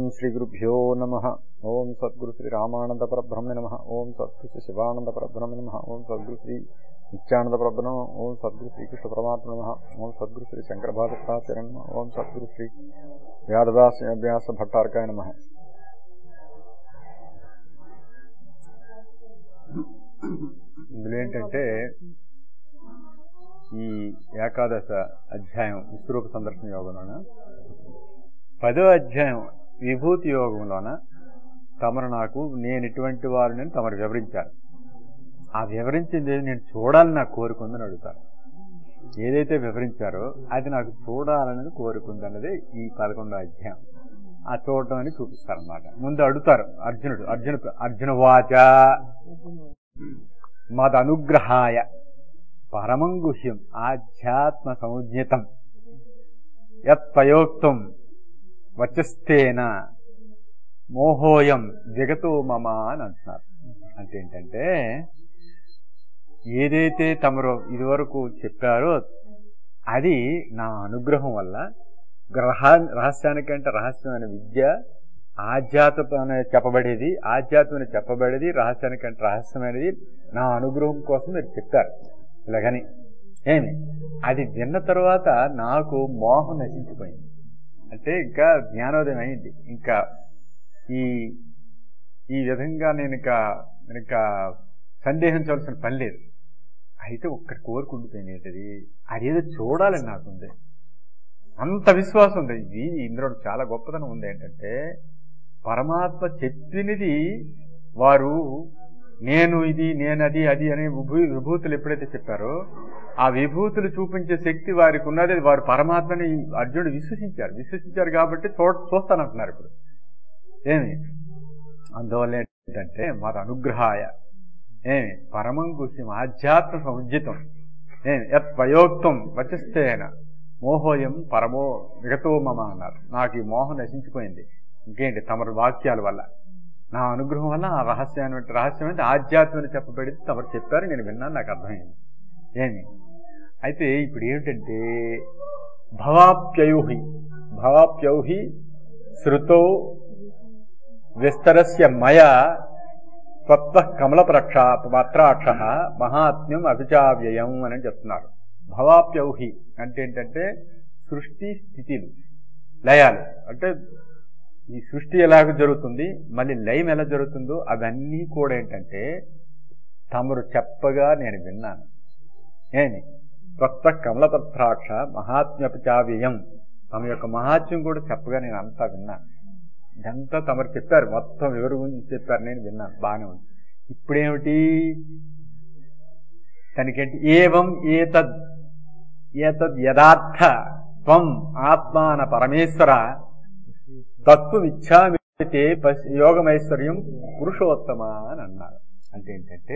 శ్రీ గురుభ్యో నమ ఓం సద్గురు శ్రీ రామానంద పరబ్రహ్మ నమ ఓం సద్గురు శ్రీ శివానంద పరబ్రహ్మ నమ ఓం సద్గురు శ్రీ నిత్యానంద పరబ్రహ్మ ఓం సద్గురు శ్రీకృష్ణ పరమాత్మ నమ ఓం సద్గురు శ్రీ శంకర భాగవతాచార్య నమ ఓం సద్గురు శ్రీ వ్యాధదాస వ్యాస భట్టార్కాయ నమ ఇందులో ఏంటంటే ఈ ఏకాదశ అధ్యాయం విశ్వరూప సందర్శన యోగంలోన పదో అధ్యాయం విభూతి యోగంలోన తమరు నాకు నేను ఇటువంటి వారిని తమరు వివరించారు ఆ వివరించింది నేను చూడాలని నాకు కోరుకుందని అడుగుతారు ఏదైతే వివరించారో అది నాకు చూడాలనేది కోరుకుంది అన్నది ఈ పదకొండో అధ్యాయం ఆ చూడటం అని చూపిస్తారనమాట ముందు అడుగుతారు అర్జునుడు అర్జున అర్జున వాచ మదనుగ్రహాయ పరమం గుహ్యం ఆధ్యాత్మ సంజ్ఞితం యత్పయోక్తం వచస్తేన మోహోయం జగతో మమ అని అంటున్నారు అంటే ఏంటంటే ఏదైతే తమరు ఇదివరకు చెప్పారో అది నా అనుగ్రహం వల్ల గ్రహ రహస్యానికంటే రహస్యమైన విద్య ఆధ్యాత్మ చెప్పబడేది ఆధ్యాత్మని చెప్పబడేది రహస్యానికంటే రహస్యమైనది నా అనుగ్రహం కోసం మీరు చెప్పారు ఇలాగని ఏమి అది విన్న తర్వాత నాకు మోహం నశించిపోయింది అంటే ఇంకా జ్ఞానోదయం అయింది ఇంకా ఈ ఈ విధంగా నేను ఇంకా ఇంకా సందేహించవలసిన పని లేదు అయితే ఒక్కటి కోరుకుండిపోయింది ఏంటది అదేదో చూడాలని నాకుంది అంత విశ్వాసం ఉంది ఇది ఇందులో చాలా గొప్పతనం ఉంది ఏంటంటే పరమాత్మ చెప్పినది వారు నేను ఇది నేను అది అది అనే విభూ విభూతులు ఎప్పుడైతే చెప్పారో ఆ విభూతులు చూపించే శక్తి వారికి ఉన్నది వారు పరమాత్మని అర్జునుడు విశ్వసించారు విశ్వసించారు కాబట్టి చూ చూస్తానంటున్నారు ఇప్పుడు ఏమి అందువల్ల ఏంటంటే మాది అనుగ్రహాయ ఏమి పరమం గుహ్యం ఆధ్యాత్మ సంజితం ఏమి యత్ వయోక్తం వచస్తేన మోహోయం పరమో మిగతో మమ అన్నారు నాకు ఈ మోహం నశించిపోయింది ఇంకేంటి తమరు వాక్యాల వల్ల నా అనుగ్రహం వల్ల ఆ రహస్యాన్ని రహస్యమైన ఆధ్యాత్మని చెప్పబడింది తమరు చెప్పారు నేను విన్నాను నాకు అర్థమైంది ఏమి అయితే ఇప్పుడు ఏమిటంటే భవాప్యౌహి భవాప్యౌహి శృతో విస్తరస్య మయ స్వత్వ కమలప్రక్ష పత్రాక్ష మహాత్మ్యం అభిచావ్యయం అని చెప్తున్నారు భవాప్యౌహి అంటే ఏంటంటే సృష్టి స్థితిలు లయాలు అంటే ఈ సృష్టి ఎలాగ జరుగుతుంది మళ్ళీ లయం ఎలా జరుగుతుందో అవన్నీ కూడా ఏంటంటే తమరు చెప్పగా నేను విన్నాను ఏమి కొత్త కమలపత్రాక్ష మహాత్మ్యపచావ్యయం తమ యొక్క మహాత్మ్యం కూడా చెప్పగా నేను అంతా విన్నాను ఇదంతా తమరు చెప్పారు మొత్తం ఎవరి గురించి చెప్పారు నేను విన్నాను బాగానే ఉంది ఇప్పుడేమిటి తనకేంటి ఏవం ఏతద్ ఏతద్ యథార్థ త్వం ఆత్మాన పరమేశ్వర తత్వమిచ్చామితే యోగమైశ్వర్యం పురుషోత్తమ అని అన్నారు అంటే ఏంటంటే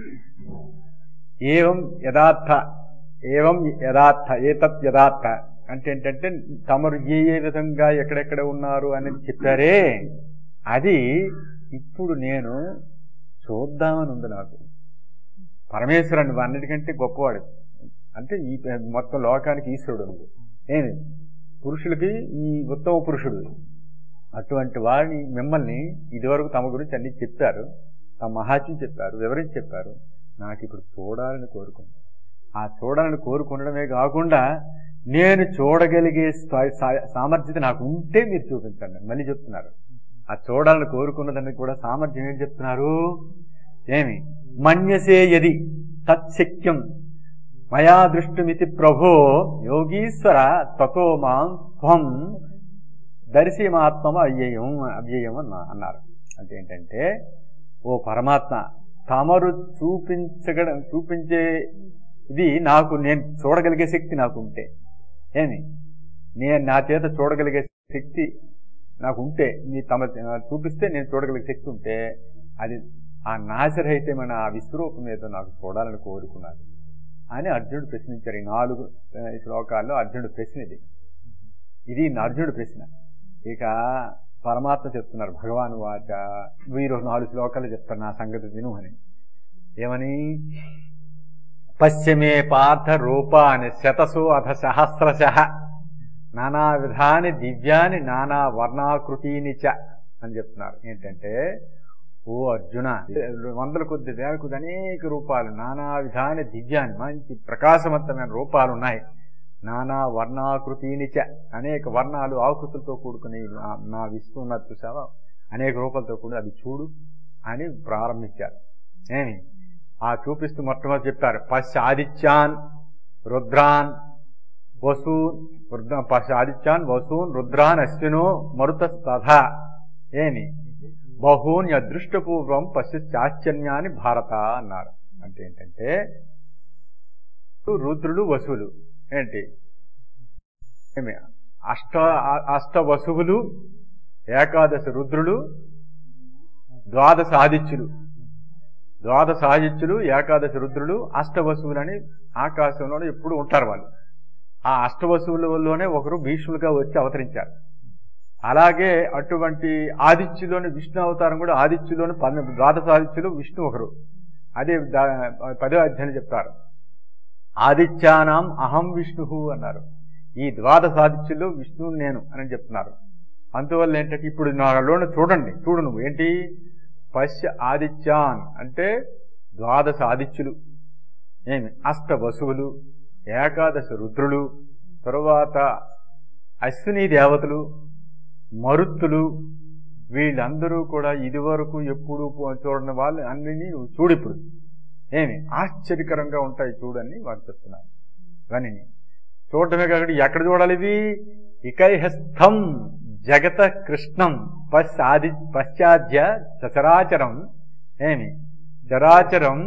ఏవం యథార్థ ఏవం యథార్థ ఏతత్ యథార్థ అంటే ఏంటంటే తమరు ఏ ఏ విధంగా ఎక్కడెక్కడ ఉన్నారు అనేది చెప్పారే అది ఇప్పుడు నేను చూద్దామని ఉంది నాకు పరమేశ్వరుడు అన్నిటికంటే గొప్పవాడు అంటే ఈ మొత్తం లోకానికి ఈశ్వరుడు ఉంది ఏమి పురుషులకి ఈ ఉత్తమ పురుషుడు అటువంటి వాడిని మిమ్మల్ని ఇదివరకు తమ గురించి అన్ని చెప్పారు తమ మహాత్యం చెప్పారు వివరించి చెప్పారు నాకు ఇప్పుడు చూడాలని కోరుకుంది ఆ చూడాలని కోరుకుండడమే కాకుండా నేను చూడగలిగే సామర్థ్యత నాకు ఉంటే మీరు చూపించండి మళ్ళీ చెప్తున్నారు ఆ చూడాలని కోరుకున్నదాన్ని కూడా సామర్థ్యం ఏం చెప్తున్నారు ఏమి మన్యసే యది తత్శక్యం మయా దృష్టిమితి ప్రభో యోగీశ్వర తతో మాం త్వం దర్శిమాత్మ అవ్యయం అవ్యయం అన్నారు అంటే ఏంటంటే ఓ పరమాత్మ తమరు చూపించగ చూపించే ఇది నాకు నేను చూడగలిగే శక్తి నాకు ఉంటే ఏమి నేను నా చేత చూడగలిగే శక్తి నాకు ఉంటే నీ తమ చూపిస్తే నేను చూడగలిగే శక్తి ఉంటే అది ఆ నాశరహితమైన ఆ విశ్వరూపం ఏదో నాకు చూడాలని కోరుకున్నాను అని అర్జునుడు ప్రశ్నించారు ఈ నాలుగు శ్లోకాల్లో అర్జునుడు ప్రశ్న ఇది ఇది అర్జునుడు ప్రశ్న ఇక పరమాత్మ చెప్తున్నారు భగవాన్ వాచ వీరు నాలుగు శ్లోకాలు చెప్తారు నా సంగతి విను అని ఏమని పశ్చిమే పార్థ రూపాన్ని శతసు అథ సహస్రశ నానా విధాని దివ్యాని నానా వర్ణాకృతిని చ అని చెప్తున్నారు ఏంటంటే ఓ అర్జున వందల కొద్ది వేల కొద్ది అనేక రూపాలు నానా విధాని దివ్యాన్ని మంచి ప్రకాశవంతమైన రూపాలు ఉన్నాయి నానా వర్ణాకృతిని చ అనేక వర్ణాలు ఆకృతులతో కూడుకుని నా- నా విశ్వం ఉన్నది చూసావా అనేక రూపాలతో కూడి అది చూడు అని ప్రారంభించారు ఏమి ఆ చూపిస్తూ మొట్టమొదటి చెప్పారు పశ్చ ఆదిత్యాన్ రుద్రాన్ వసూన్ రుద్ర పశ్చ ఆదిత్యాన్ వసూన్ రుద్రాన్ అశ్వినో మరుతస్తథ ఏమి బహూన్ అదృష్టపూర్వం పశ్చాశ్చర్యాన్ని భారత అన్నారు అంటే ఏంటంటే రుద్రుడు వసువులు ఏంటి ఏమి అష్ట అష్ట వసువులు ఏకాదశ రుద్రులు ద్వాదశ ఆదిత్యులు ద్వాదశ ఆదిత్యులు ఏకాదశ రుద్రులు అష్టవసువులని ఆకాశంలో ఎప్పుడు ఉంటారు వాళ్ళు ఆ అష్టవసువులలోనే ఒకరు భీష్ములుగా వచ్చి అవతరించారు అలాగే అటువంటి ఆదిత్యులోని విష్ణు అవతారం కూడా ఆదిత్యులోని పన్నెండు ద్వాదశ ఆదిత్యులు విష్ణు ఒకరు అదే దా- పదో అధ్యాయం చెప్తారు ఆదిత్యానాం అహం విష్ణు అన్నారు ఈ ద్వాదశ ఆదిత్యులు విష్ణువు నేను అని చెప్తున్నారు అందువల్ల ఏంటంటే ఇప్పుడు నాలోన చూడండి చూడు నువ్వు ఏంటి పశ్య ఆదిత్యాన్ అంటే ద్వాదశ ఆదిత్యులు ఏమి అష్ట వసువులు ఏకాదశ రుద్రులు తరువాత అశ్విని దేవతలు మరుత్తులు వీళ్ళందరూ కూడా ఇదివరకు ఎప్పుడు చూడని వాళ్ళు అన్ని నువ్వు చూడు ఇప్పుడు ఏమి ఆశ్చర్యకరంగా ఉంటాయి చూడని వారు చెప్తున్నారు ఇవన్నీ చూడటమే కాకుండా ఎక్కడ చూడాలి ఇవి ఇకైహస్థం జగత కృష్ణం పశ్చాది పశ్చాద్య చరాచరం ఏమి చరాచరం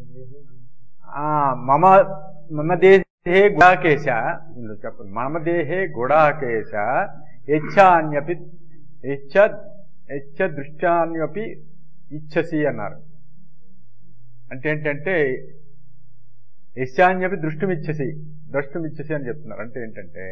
ఆ మమ మమ దేహే గుడాకేశ ఇందులో చెప్పండి మమ దేహే గుడాకేశ యచ్చాన్యపి యచ్చ యచ్చ దృష్టాన్యపి ఇచ్చసి అన్నారు అంటే ఏంటంటే యశాన్యపి దృష్టిమిచ్చసి దృష్టిమిచ్చసి అని చెప్తున్నారు అంటే ఏంటంటే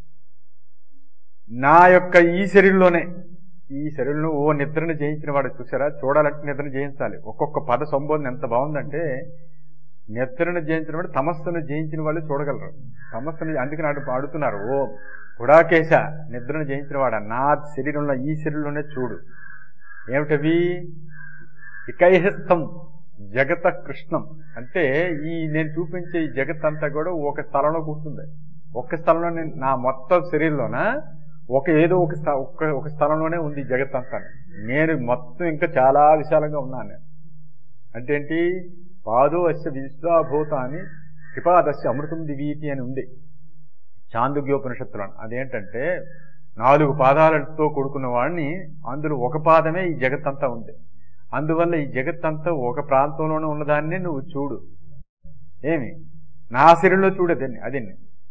నా యొక్క ఈ శరీరంలోనే ఈ శరీరంలో ఓ నిద్రను జయించిన వాడు చూసారా చూడాలంటే నిద్రను జయించాలి ఒక్కొక్క పద సంబోధన ఎంత బాగుందంటే నిద్రను జయించిన వాడు తమస్సును జయించిన వాళ్ళు చూడగలరు తమస్సును అందుకని అడు అడుగుతున్నారు ఓ గుడాకేశ నిద్రను జయించిన వాడ నా శరీరంలో ఈ శరీరంలోనే చూడు ఏమిటవి ఇకైహస్థం జగత కృష్ణం అంటే ఈ నేను చూపించే ఈ జగత్ అంతా కూడా ఒక స్థలంలో కూర్చుంది ఒక్క స్థలంలో నేను నా మొత్తం శరీరంలోన ఒక ఏదో ఒక స్థ- ఒక్క ఒక స్థలంలోనే ఉంది ఈ జగత్ అంతా నేను మొత్తం ఇంకా చాలా విశాలంగా ఉన్నాను నేను అంటే ఏంటి పాదో అస్య విశ్వాభూతాన్ని త్రిపాదస్య అమృతం దివీతి అని ఉంది చాందుగ్యోపనిషత్తులో అదేంటంటే నాలుగు పాదాలతో కూడుకున్న వాడిని అందులో ఒక పాదమే ఈ జగత్తంతా ఉంది అందువల్ల ఈ జగత్తంతా ఒక ప్రాంతంలోనే ఉన్నదాన్నే నువ్వు చూడు ఏమి నా శరీరంలో చూడు అదన్ని అదన్ని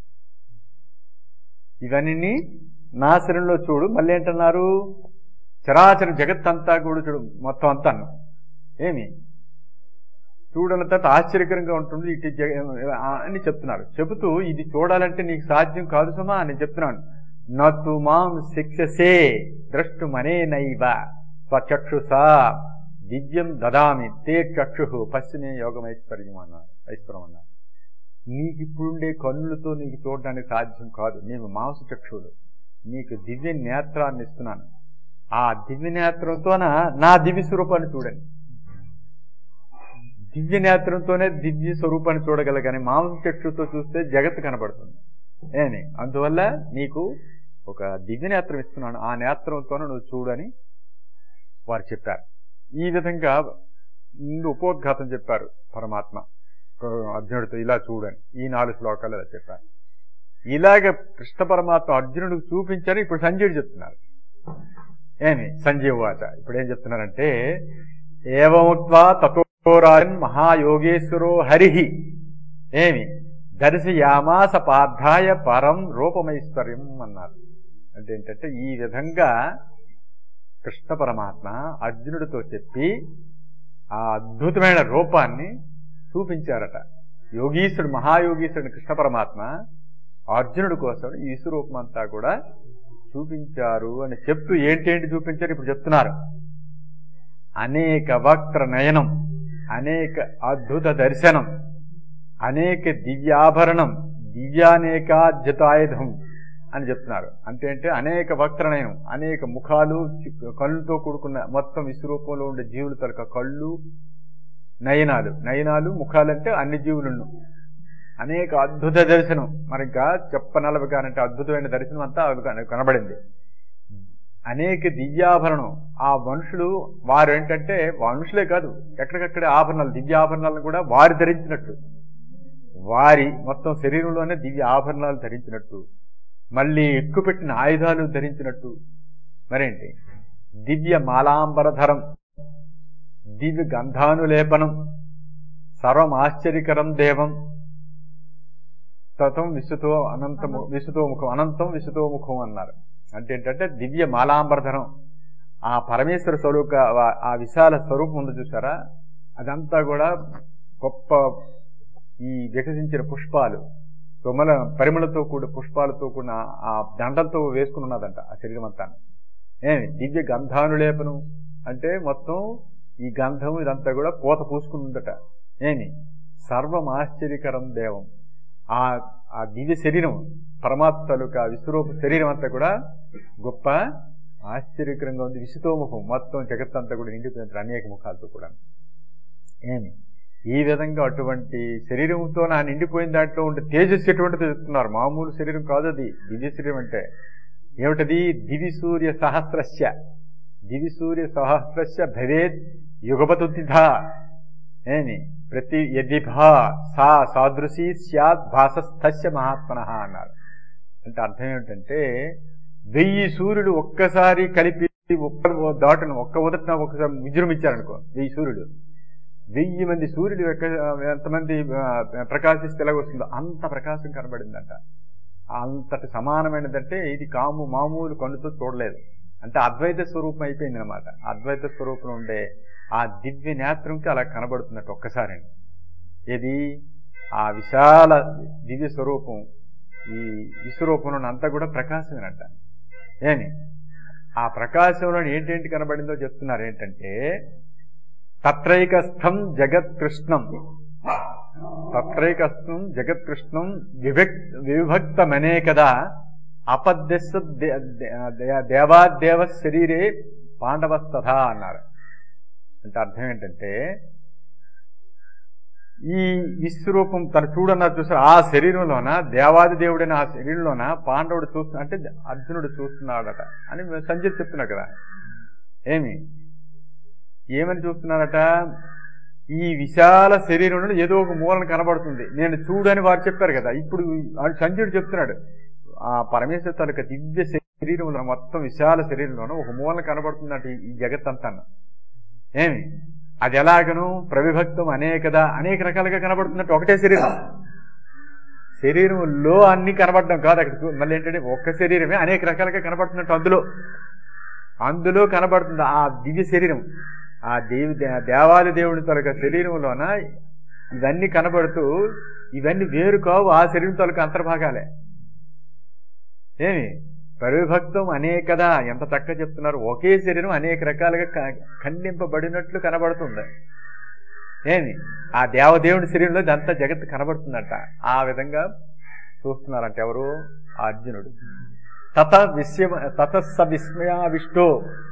ఇవన్నీ నా శరీరంలో చూడు మళ్ళీ ఏంటన్నారు చరాచర జగత్తంతా కూడా చూడు మొత్తం అంతా ఏమి చూడని తర్వాత ఆశ్చర్యకరంగా ఉంటుంది ఇటు జగ అని చెప్తున్నారు చెబుతూ ఇది చూడాలంటే నీకు సాధ్యం కాదు సుమా అని చెప్తున్నాను నతు మాం శిక్షసే ద్రష్టుమనే నైవ స్వచక్షుసా దివ్యం దదామి తే చక్షు పశ్చిమే యోగమైశ్వర్యం అన్నారు ఐశ్వరం అన్నారు నీకు ఇప్పుడుండే కన్నులతో నీకు చూడడానికి సాధ్యం కాదు నీవు మాంస చక్షుడు నీకు దివ్య నేత్రాన్ని ఇస్తున్నాను ఆ దివ్య నేత్రంతోన నా దివ్య స్వరూపాన్ని చూడండి దివ్య నేత్రంతోనే దివ్య స్వరూపాన్ని చూడగల కానీ మాంస చక్షుతో చూస్తే జగత్తు కనబడుతుంది ఏని అందువల్ల నీకు ఒక దివ్య నేత్రం ఇస్తున్నాను ఆ నేత్రంతోనే నువ్వు చూడని వారు చెప్పారు ఈ విధంగా ముందు ఉపోద్ఘాతం చెప్పారు పరమాత్మ అర్జునుడితో ఇలా చూడని ఈ నాలుగు శ్లోకాలు ఇలా చెప్పారు ఇలాగ కృష్ణ పరమాత్మ అర్జునుడికి చూపించారు ఇప్పుడు సంజయుడు చెప్తున్నారు ఏమి సంజీవ్ వాత ఇప్పుడు ఏం చెప్తున్నారంటే ఏవముక్వా తథోరాజన్ మహాయోగేశ్వరో హరిహి ఏమి దర్శయామాస పార్థాయ పరం రూపమైశ్వర్యం అన్నారు అంటే ఏంటంటే ఈ విధంగా కృష్ణ పరమాత్మ అర్జునుడితో చెప్పి ఆ అద్భుతమైన రూపాన్ని చూపించారట యోగీశ్వరుడు మహాయోగీశ్వరుడు కృష్ణ పరమాత్మ అర్జునుడి కోసం ఈ విశ్వరూపం అంతా కూడా చూపించారు అని చెప్తూ ఏంటేంటి చూపించారు ఇప్పుడు చెప్తున్నారు అనేక వక్ర నయనం అనేక అద్భుత దర్శనం అనేక దివ్యాభరణం దివ్యానేకాద్యతాయుధం అని చెప్తున్నారు అంటే అంటే అనేక వక్రనయనం అనేక ముఖాలు చి- కళ్ళుతో కూడుకున్న మొత్తం విశ్వరూపంలో ఉండే జీవుల తరక కళ్ళు నయనాలు నయనాలు ముఖాలంటే అన్ని జీవులను అనేక అద్భుత దర్శనం మరి ఇంకా చెప్పనలవి కానంటే అద్భుతమైన దర్శనం అంతా అవి కన- కనబడింది అనేక దివ్యాభరణం ఆ మనుషులు వారు ఏంటంటే మనుషులే కాదు ఎక్కడికక్కడ ఆభరణాలు దివ్యాభరణాలను కూడా వారు ధరించినట్టు వారి మొత్తం శరీరంలోనే దివ్య ఆభరణాలు ధరించినట్టు మళ్ళీ ఎక్కుపెట్టిన ఆయుధాలు ధరించినట్టు మరేంటి దివ్య మాలాంబరధరం దివ్య గంధానులేపనం సర్వం ఆశ్చర్యకరం దేవం తతం విసుతో అనంతము విసుతో ముఖం అనంతం విసుతో ముఖం అన్నారు అంటే ఏంటంటే దివ్య మాలాంబరధరం ఆ పరమేశ్వర స్వరూప ఆ విశాల స్వరూపం ఉంది చూసారా అదంతా కూడా గొప్ప ఈ వికసించిన పుష్పాలు సుమల పరిమళతో కూడిన పుష్పాలతో కూడిన ఆ దండలతో వేసుకుని ఉన్నదంట ఆ శరీరం అంతా ఏమి దివ్య గంధానులేపనం అంటే మొత్తం ఈ గంధం ఇదంతా కూడా పూత పూసుకుని ఉందట ఏమి సర్వం ఆశ్చర్యకరం దేవం ఆ ఆ దివ్య శరీరం పరమాత్మ తాలూకా విశ్వరూప శరీరం అంతా కూడా గొప్ప ఆశ్చర్యకరంగా ఉంది విశుతోముఖం మొత్తం జగత్తంతా కూడా నిండిపోయిన అనేక ముఖాలతో కూడా ఏమి ఈ విధంగా అటువంటి శరీరంతో నా నిండిపోయిన దాంట్లో ఉండే తేజస్సు ఎటువంటిది చెప్తున్నారు మామూలు శరీరం కాదు అది దివ్య శరీరం అంటే ఏమిటది దివి సూర్య సహస్రస్య దివి సూర్య సహస్రస్య భవేత్ యుగపతుద్ధిధ ఏమి ప్రతి యదిభా సా సాదృశీ స్యాత్ భాసస్థస్య మహాత్మన అన్నారు అంటే అర్థం ఏమిటంటే వెయ్యి సూర్యుడు ఒక్కసారి కలిపి ఒక్క దాటును ఒక్క ఉదటిన ఒక్కసారి విజృంభించారనుకో వెయ్యి సూర్యుడు వెయ్యి మంది సూర్యుడు ఎక్క- ఎంతమంది ఆ, ప్రకాశిస్తే ఎలాగ వస్తుందో అంత ప్రకాశం కనబడిందంట అంతటి సమానమైనదంటే ఇది కాము మామూలు కన్నుతో చూడలేదు అంటే అద్వైత స్వరూపం అయిపోయింది అనమాట అద్వైత స్వరూపం ఉండే ఆ దివ్య నేత్రంకి అలా కనబడుతున్నట్టు ఒక్కసారి ఇది ఆ విశాల దివ్య స్వరూపం ఈ విశ్వరూపంలో అంతా కూడా ప్రకాశమేనంట ఏమి ఆ ప్రకాశంలో ఏంటేంటి కనబడిందో చెప్తున్నారు ఏంటంటే తత్రైకస్థం జగత్కృష్ణం తత్రైకస్థం జగత్కృష్ణం విభక్ విభక్తమనే కదా అపద్యస్సు దే- దే- దేవాదేవ శరీరే పాండవస్తథ అన్నారు అంటే అర్థం ఏంటంటే ఈ విశ్వరూపం తను చూడన్నారు చూసారు ఆ శరీరంలోన దేవాది దేవుడైన ఆ శరీరంలోన పాండవుడు చూస్తున్నా అంటే అర్జునుడు చూస్తున్నాడట అని సంజయ్ చెప్తున్నారు కదా ఏమి ఏమని చూస్తున్నారట ఈ విశాల శరీరంలో ఏదో ఒక మూలన కనబడుతుంది నేను చూడని వారు చెప్పారు కదా ఇప్పుడు ఆ సంజయుడు చెప్తున్నాడు ఆ పరమేశ్వర తాలూకా దివ్య శరీరంలో మొత్తం విశాల శరీరంలోనూ ఒక మూలన కనబడుతుందంట ఈ- ఈ జగత్ అంతా ఏమి అది ఎలాగను ప్రవిభక్తం అనేకదా అనేక రకాలుగా కనబడుతున్నట్టు ఒకటే శరీరం శరీరంలో అన్ని కనబడడం కాదు అక్కడ చూ- మళ్ళీ ఏంటంటే ఒక్క శరీరమే అనేక రకాలుగా కనబడుతున్నట్టు అందులో అందులో కనబడుతుంది ఆ దివ్య శరీరం ఆ దేవి దే- దేవాది దేవుని తొలక శరీరంలోన ఇవన్నీ కనబడుతూ ఇవన్నీ వేరు కావు ఆ శరీరం తొలక అంతర్భాగాలే ఏమి పరివిభక్తం అనేకదా ఎంత చక్కగా చెప్తున్నారు ఒకే శరీరం అనేక రకాలుగా క- ఖండింపబడినట్లు కనబడుతుంది ఏమి ఆ దేవదేవుని శరీరంలో ఇదంతా జగత్తు కనబడుతుందంట ఆ విధంగా చూస్తున్నారంట ఎవరు ఆ అర్జునుడు తత విస్మ తతస్స విస్మయావిష్టో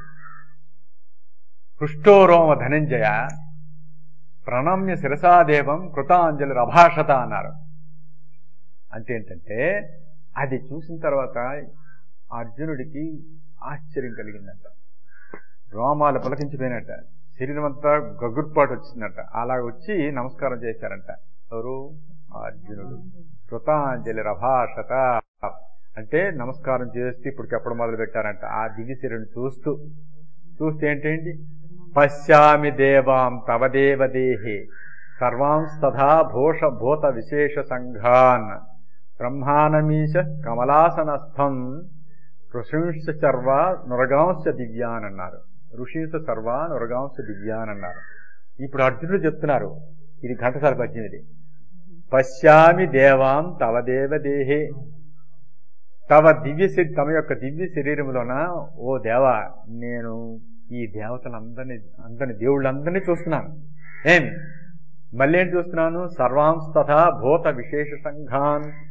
హృష్టో రోమ ధనంజయ ప్రణమ్య శిరసాదేవం కృతాంజలి రభాషత అన్నారు అంటే ఏంటంటే అది చూసిన తర్వాత అర్జునుడికి ఆశ్చర్యం కలిగిందంట రోమాలు పులకించిపోయినట్ట శరీరం అంతా గగుర్పాటు వచ్చిందంట అలా వచ్చి నమస్కారం చేశారంట ఎవరు ఆ అర్జునుడు కృతాంజలి రభాషత అంటే నమస్కారం చేస్తూ ఇప్పుడు చెప్పడం మొదలు పెట్టారంట ఆ దివ్య శరీరం చూస్తూ చూస్తే ఏంటండి పశ్యామి దేవాం తవ దేవదేహే సర్వాంస్తథా భూష భూత విశేష సంఘాన్ బ్రహ్మానమీశ కమలాసనస్థం ఋషింశ సర్వ నురగాంశ దివ్యాన్ అన్నారు ఋషింశ సర్వ నురగాంశ దివ్యాన్ అన్నారు ఇప్పుడు అర్జునుడు చెప్తున్నారు ఇది ఘంటసాల పద్యం ఇది పశ్యామి దేవాం తవ దేవదేహే తవ దివ్య శరీ- తమ యొక్క దివ్య శరీరంలోన ఓ దేవా నేను ఈ దేవతలందరినీ అందరిని దేవుళ్ళందరినీ చూస్తున్నాను ఏమి మళ్ళీ ఏంటి చూస్తున్నాను సర్వాంస్తథా భూత విశేష సంఘాన్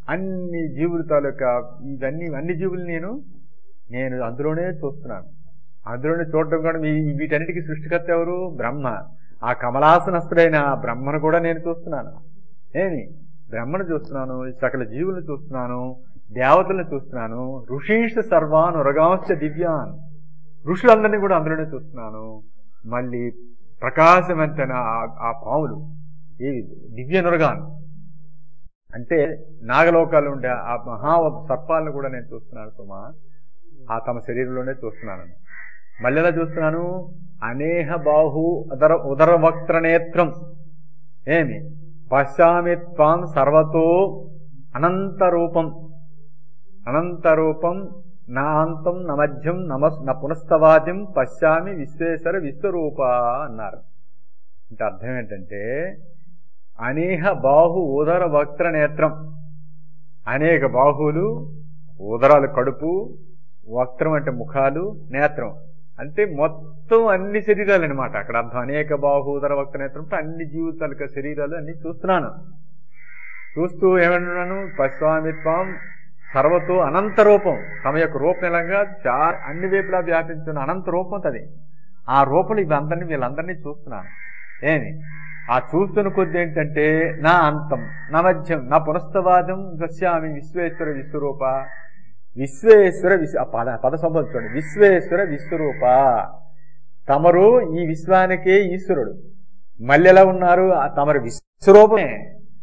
అన్ని జీవుల తాలూకా ఇవన్నీ అన్ని జీవులు నేను నేను అందులోనే చూస్తున్నాను అందులోనే చూడటం కూడా మీ వీటన్నిటికీ సృష్టికర్త ఎవరు బ్రహ్మ ఆ కమలాసనస్తుడైన ఆ బ్రహ్మను కూడా నేను చూస్తున్నాను ఏమి బ్రహ్మను చూస్తున్నాను సకల జీవులను చూస్తున్నాను దేవతలను చూస్తున్నాను ఋషీష సర్వాన్ ఉరగాంశ దివ్యాన్ ఋషులందరినీ కూడా అందులోనే చూస్తున్నాను మళ్ళీ ప్రకాశవంతైన ఆ- ఆ పాములు ఏవి దివ్య నురగాన్ అంటే నాగలోకాలు ఉండే ఆ మహా సర్పాలను కూడా నేను చూస్తున్నాను సుమా ఆ తమ శరీరంలోనే చూస్తున్నాను మళ్ళీ ఎలా చూస్తున్నాను అనేహ బాహు ఉదర ఉదర వక్త్ర నేత్రం ఏమి పశ్చామి త్వాం సర్వతో అనంత రూపం అనంత రూపం నా అంతం నా మధ్యం నమస్ నా పునస్తవాద్యం పశ్చామి విశ్వేశ్వర విశ్వరూప అన్నారు అంటే అర్థం ఏంటంటే అనేహ బాహు ఉదర వక్త్ర నేత్రం అనేక బాహువులు ఉదరాలు కడుపు వక్త్రం అంటే ముఖాలు నేత్రం అంటే మొత్తం అన్ని శరీరాలు అనమాట అక్కడ అర్థం అనేక బాహు ఉదర వక్త్ర నేత్రం అంటే అన్ని జీవితాల శరీరాలు అన్ని చూస్తున్నాను చూస్తూ ఏమంటున్నాను పశ్వామిత్వం సర్వతో అనంత రూపం తమ యొక్క రూపం ఎలాగా చా అన్ని వైపులా వ్యాపించిన అనంత రూపం అది ఆ రూపంలో ఇవందరినీ వీళ్ళందరినీ చూస్తున్నాను ఏమి ఆ చూస్తున్న కొద్ది ఏంటంటే నా అంతం నా మధ్యం నా పునస్తవాదం పశ్యామి విశ్వేశ్వర విశ్వరూప విశ్వేశ్వర విశ్వ ఆ పద పద సంబంధం చూడండి విశ్వేశ్వర విశ్వరూప తమరు ఈ విశ్వానికే ఈశ్వరుడు మళ్ళీ ఎలా ఉన్నారు ఆ తమరు విశ్వరూపమే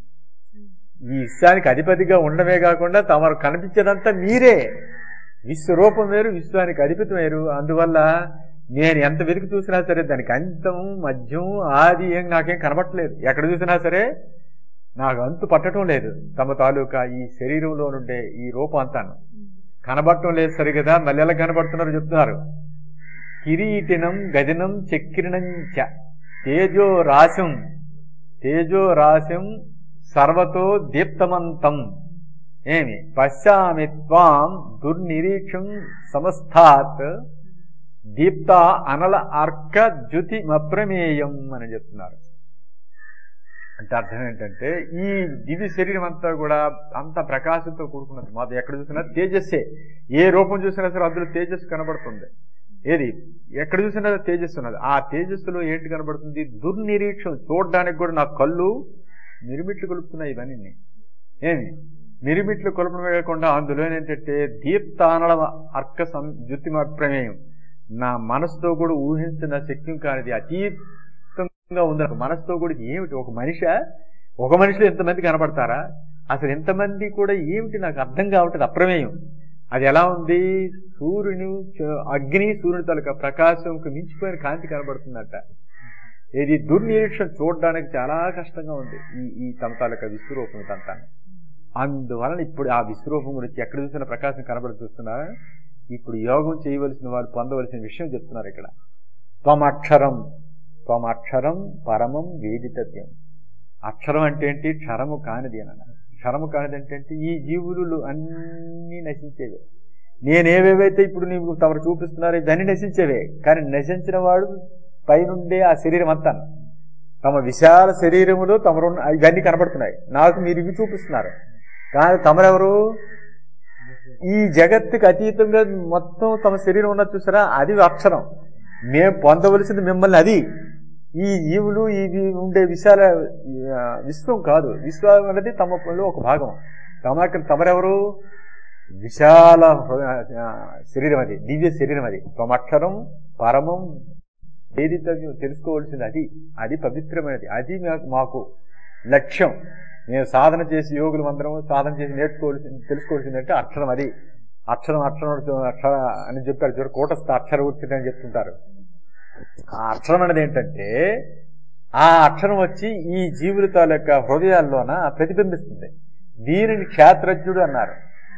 ఈ విశ్వానికి అధిపతిగా ఉండమే కాకుండా తమరు కనిపించేదంతా మీరే విశ్వరూపం వేరు విశ్వానికి అధిపతి వేరు అందువల్ల నేను ఎంత వెతికి చూసినా సరే దానికి అంతం మధ్యం ఆది ఏం నాకేం కనబట్టలేదు ఎక్కడ చూసినా సరే నాకు అంతు పట్టడం లేదు తమ తాలూకా ఈ శరీరంలో నుండే ఈ రూపం అంతాను కనబడటం లేదు సరి కదా మళ్ళీ ఎలా కనబడుతున్నారు చెప్తున్నారు కిరీటినం గదినం చక్రిణం చ తేజో రాశం తేజో రాశం సర్వతో దీప్తమంతం ఏమి పశ్చామి త్వాం దుర్నిరీక్షం సమస్తాత్ దీప్త అనల అర్క ద్యుతిమప్రమేయం అని చెప్తున్నారు అంటే అర్థం ఏంటంటే ఈ దివి శరీరం అంతా కూడా అంత ప్రకాశంతో కూడుకున్నది మాది ఎక్కడ చూసినా తేజస్సే ఏ రూపం చూసినా సరే అందులో తేజస్సు కనబడుతుంది ఏది ఎక్కడ చూసినా తేజస్సు ఉన్నది ఆ తేజస్సులో ఏంటి కనబడుతుంది దుర్నిరీక్షం చూడడానికి కూడా నా కళ్ళు మిరుమిట్లు కొలుపుతున్నాయి ఇవన్నీ ఏమి మిరుమిట్లు కొలపడమే కాకుండా అందులో ఏంటంటే దీప్తానల అర్క సం ద్యుతిమప్రమేయం నా మనసుతో కూడా ఊహించిన శక్తి కానిది అతీతంగా ఉంది నాకు మనసుతో కూడా ఏమిటి ఒక మనిషి ఒక మనిషిలో ఎంతమంది కనబడతారా అసలు ఎంతమంది కూడా ఏమిటి నాకు అర్థం కావట్లేదు అప్రమేయం అది ఎలా ఉంది సూర్యుని చ- అగ్ని సూర్యుని తాలూకా ప్రకాశంకు మించిపోయిన కాంతి కనబడుతుందట ఇది దుర్నిరీక్షణ చూడడానికి చాలా కష్టంగా ఉంది ఈ ఈ తమ తాలూకా విశ్వరూపం తంతాను అందువలన ఇప్పుడు ఆ విశ్వరూపం గురించి ఎక్కడ చూసిన ప్రకాశం కనబడి చూస్తున్నారా ఇప్పుడు యోగం చేయవలసిన వారు పొందవలసిన విషయం చెప్తున్నారు ఇక్కడ త్వమక్షరం త్వమక్షరం పరమం వేదితవ్యం అక్షరం అంటే ఏంటి క్షరము కానిది అని అన్నారు క్షరము కానిది అంటే ఏంటి? ఈ జీవులు అన్నీ నశించేవే నేనేవేవైతే ఇప్పుడు నీకు తమరు చూపిస్తున్నారో ఇవన్నీ నశించేవే కానీ నశించిన వాడు పైనుండే ఆ శరీరం అంతా తమ విశాల శరీరములో తమరు ఇవన్నీ కనబడుతున్నాయి నాకు మీరు ఇవి చూపిస్తున్నారు కానీ తమరెవరు ఈ జగత్తుకి అతీతంగా మొత్తం తమ శరీరం ఉన్నది చూసారా అది అక్షరం మేము పొందవలసింది మిమ్మల్ని అది ఈ జీవులు ఇది ఉండే విశాల ఆ, విశ్వం కాదు విశ్వం అనేది తమలో ఒక భాగం తమ తమరెవరు విశాల ఆ, శరీరం అది దివ్య శరీరం అది తమక్షరం పరమం ఏది తగ్గ- తెలుసుకోవాల్సింది అది అది పవిత్రమైనది అది మాకు మాకు లక్ష్యం మేము సాధన చేసి యోగులు అందరం సాధన చేసి నేర్చుకోవాల్సింది తెలుసుకోవాల్సింది అంటే అక్షరం అది అక్షరం అక్షరం అక్షర అని చెప్పారు చూడ కూటస్థ అక్షర ఉచిత అని చెప్తుంటారు ఆ అక్షరం అనేది ఏంటంటే ఆ అక్షరం వచ్చి ఈ జీవుల తాలూకా హృదయాల్లోన ప్రతిబింబిస్తుంది దీనిని క్షేత్రజ్ఞుడు అన్నారు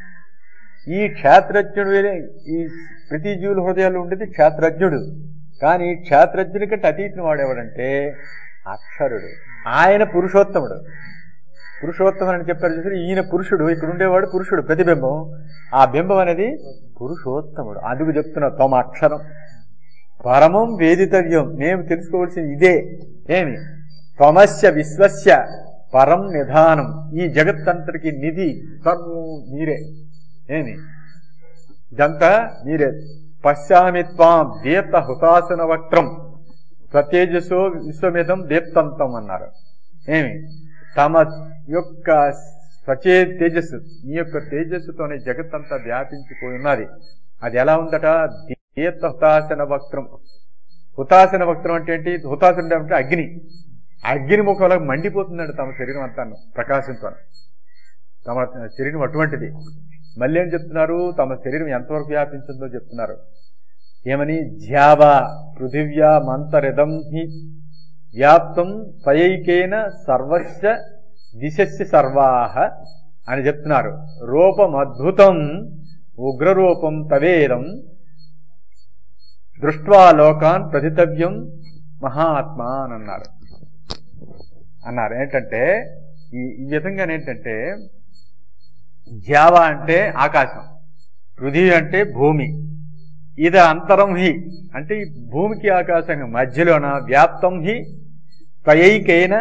ఈ క్షేత్రజ్ఞుడు వేరే ఈ ప్రతి జీవుల హృదయాల్లో ఉండేది క్షేత్రజ్ఞుడు కానీ క్షేత్రజ్ఞుడి కంటే అతీతిని వాడేవాడంటే అక్షరుడు ఆయన పురుషోత్తముడు పురుషోత్తముడు అని చెప్పారు చూసి ఈయన పురుషుడు ఇక్కడ ఉండేవాడు పురుషుడు ప్రతిబింబం ఆ బింబం అనేది పురుషోత్తముడు అందుకు చెప్తున్నా తమ అక్షరం పరమం వేదితవ్యం మేము తెలుసుకోవాల్సింది ఇదే ఏమి త్వమస్య విశ్వస్య పరం నిధానం ఈ జగత్తంతటికి నిధి సర్వం మీరే ఏమి ఇదంతా మీరే పశ్యామి త్వాం దీప్త హుతాసన వక్త్రం ప్రతేజసో విశ్వమిదం దీప్తంతం అన్నారు ఏమి తమ యొక్క స్వచే తేజస్సు మీ యొక్క తేజస్సుతోనే జగత్తంతా వ్యాపించిపోయి ఉన్నది అది ఎలా ఉందట దీప్త హుతాసన వక్త్రం హుతాసన వక్త్రం అంటే ఏంటి హుతాసన అంటే అగ్ని అగ్ని ముఖంలో మండిపోతుందండి తమ శరీరం అంతా ప్రకాశంతో తమ శరీరం అటువంటిది మళ్ళీ ఏం చెప్తున్నారు తమ శరీరం ఎంతవరకు వ్యాపించిందో చెప్తున్నారు ఏమని ధ్యావ పృథివ్యా మంతరిదం హి వ్యాప్తం త్వయైకేన సర్వస్య దిశస్య సర్వాహ అని చెప్తున్నారు రూపం అద్భుతం ఉగ్రరూపం తవేదం దృష్ట్వా లోకాన్ ప్రతితవ్యం మహాత్మా అని అన్నారు అన్నారు ఏంటంటే ఈ ఈ విధంగా ఏంటంటే జావ అంటే ఆకాశం పృథివీ అంటే భూమి ఇది అంతరం హి అంటే ఈ భూమికి ఆకాశం మధ్యలోన వ్యాప్తం హి త్వయైకైన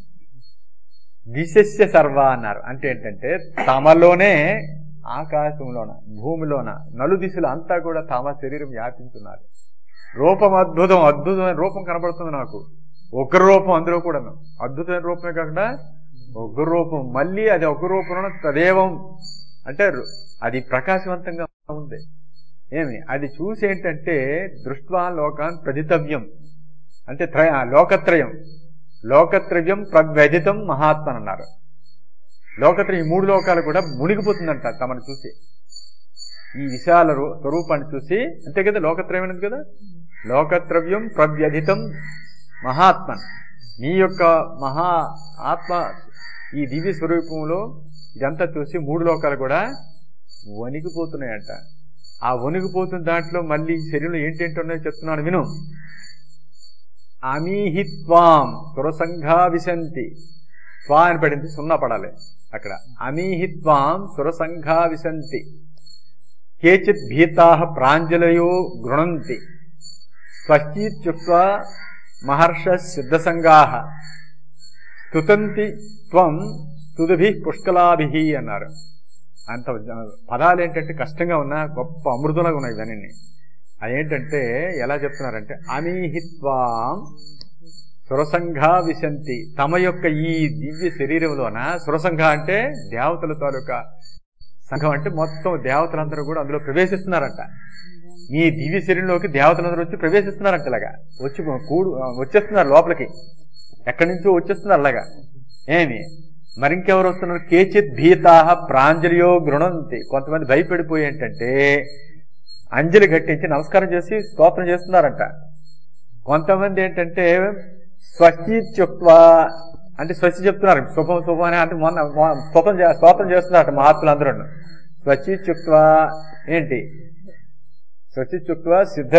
దిశస్య సర్వ అన్నారు అంటే ఏంటంటే తమలోనే ఆకాశంలోన భూమిలోన నలు దిశలు అంతా కూడా తమ శరీరం వ్యాపించున్నారు రూపం అద్భుతం అద్భుతమైన రూపం కనబడుతుంది నాకు ఒక రూపం అందులో కూడా అద్భుతమైన రూపమే కాకుండా ఒక రూపం మళ్ళీ అది ఒక రూపంలో తదేవం అంటే అది ప్రకాశవంతంగా ఉంది ఏమి అది చూసి ఏంటంటే దృష్ట్వా లోకాన్ ప్రతితవ్యం అంటే త్రయ లోకత్రయం లోకత్రవ్యం ప్రవ్యధితం మహాత్మన్ అన్నారు లోకత్రయం ఈ మూడు లోకాలు కూడా మునిగిపోతుందంట తమను చూసి ఈ విశాల రూ- స్వరూపాన్ని చూసి అంతే కదా లోకత్రయం అనేది కదా లోకత్రవ్యం ప్రవ్యధితం మహాత్మన్ మీ యొక్క మహా ఆత్మ ఈ దివ్య స్వరూపంలో ఇదంతా చూసి మూడు లోకాలు కూడా వణికిపోతున్నాయంట ఆ వణికిపోతున్న దాంట్లో మళ్ళీ ఈ శరీరంలో ఏంటేంటి ఉన్నాయో చెప్తున్నాను విను అమీహిత్వాం సురసంఘా విశంతి త్వా అని పడింది సున్నా పడాలి అక్కడ అమీహిత్వాం సురసంఘా విశంతి కేచిత్ భీతా ప్రాంజలయో గృణంతి స్వస్తిత్యుక్త్వా మహర్ష సిద్ధసంగా స్తుతంతి త్వం స్తుతిభి పుష్కలాభి అన్నారు అంత పదాలు ఏంటంటే కష్టంగా ఉన్నా గొప్ప అమృతంలాగా ఉన్నాయి ఇవన్నీ అదేంటంటే ఎలా చెప్తున్నారంటే అనీహిత్వాం సురసంఘా విశంతి తమ యొక్క ఈ దివ్య శరీరంలోన సురసంఘ అంటే దేవతల తాలూకా సంఘం అంటే మొత్తం దేవతలందరూ కూడా అందులో ప్రవేశిస్తున్నారంట ఈ దివ్య శరీరంలోకి దేవతలందరూ వచ్చి ప్రవేశిస్తున్నారంట ఇలాగా వచ్చి కూడు వచ్చేస్తున్నారు లోపలికి ఎక్కడి నుంచో వచ్చేస్తున్నారు అలాగా ఏమి మరింకెవరు వస్తున్నారు కేచిత్ భీతా ప్రాంజలియో గృణంతి కొంతమంది భయపడిపోయి ఏంటంటే అంజలి గట్టించి నమస్కారం చేసి స్తోత్రం చేస్తున్నారంట కొంతమంది ఏంటంటే స్వస్తి చుక్వా అంటే స్వస్తి చెప్తున్నారు శుభం శుభం అని అంటే మొన్న మొ- స్తోత్రం చే- స్తోత్రం చేస్తున్నారట మహాత్ములు అందరూ స్వస్తి చుక్వా ఏంటి స్వస్తి చుక్వా సిద్ధ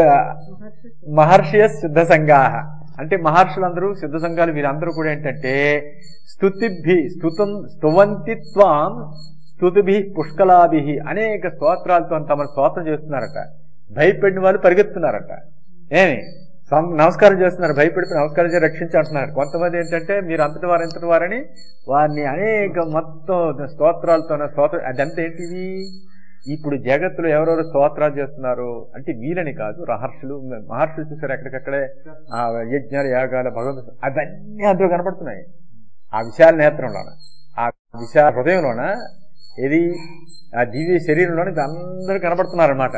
మహర్షియ సిద్ధ సంఘాహ అంటే మహర్షులందరూ సిద్ధ సంఘాలు వీరందరూ కూడా ఏంటంటే స్తుతిభి స్తుతం స్తువంతి త్వాం స్తుతిభి పుష్కలాభి అనేక స్తోత్రాలతో తమ స్తోత్రం చేస్తున్నారట భయపడిన వాళ్ళు పరిగెత్తున్నారట ఏమి సం- నమస్కారం చేస్తున్నారు భయపెడితే నమస్కారం చేసి రక్షించి అంటున్నారు కొంతమంది ఏంటంటే మీరు అంతటి వారు ఇంతటి వారని వారిని అనేక మొత్తం స్తోత్రాలతో స్తోత్ర అదంతా ఏంటివి ఇప్పుడు జగత్తులో ఎవరెవరు స్తోత్రాలు చేస్తున్నారు అంటే వీలని కాదు మహర్షులు మహర్షులు చూసారు ఎక్కడికక్కడే ఆ యజ్ఞాలు యాగాల భగవంతు అవన్నీ అందులో కనపడుతున్నాయి ఆ విశాల నేత్రంలోన ఆ విశాల హృదయంలోన ఇది ఆ దివ్య శరీరంలోన ఇది అందరూ కనపడుతున్నారన్నమాట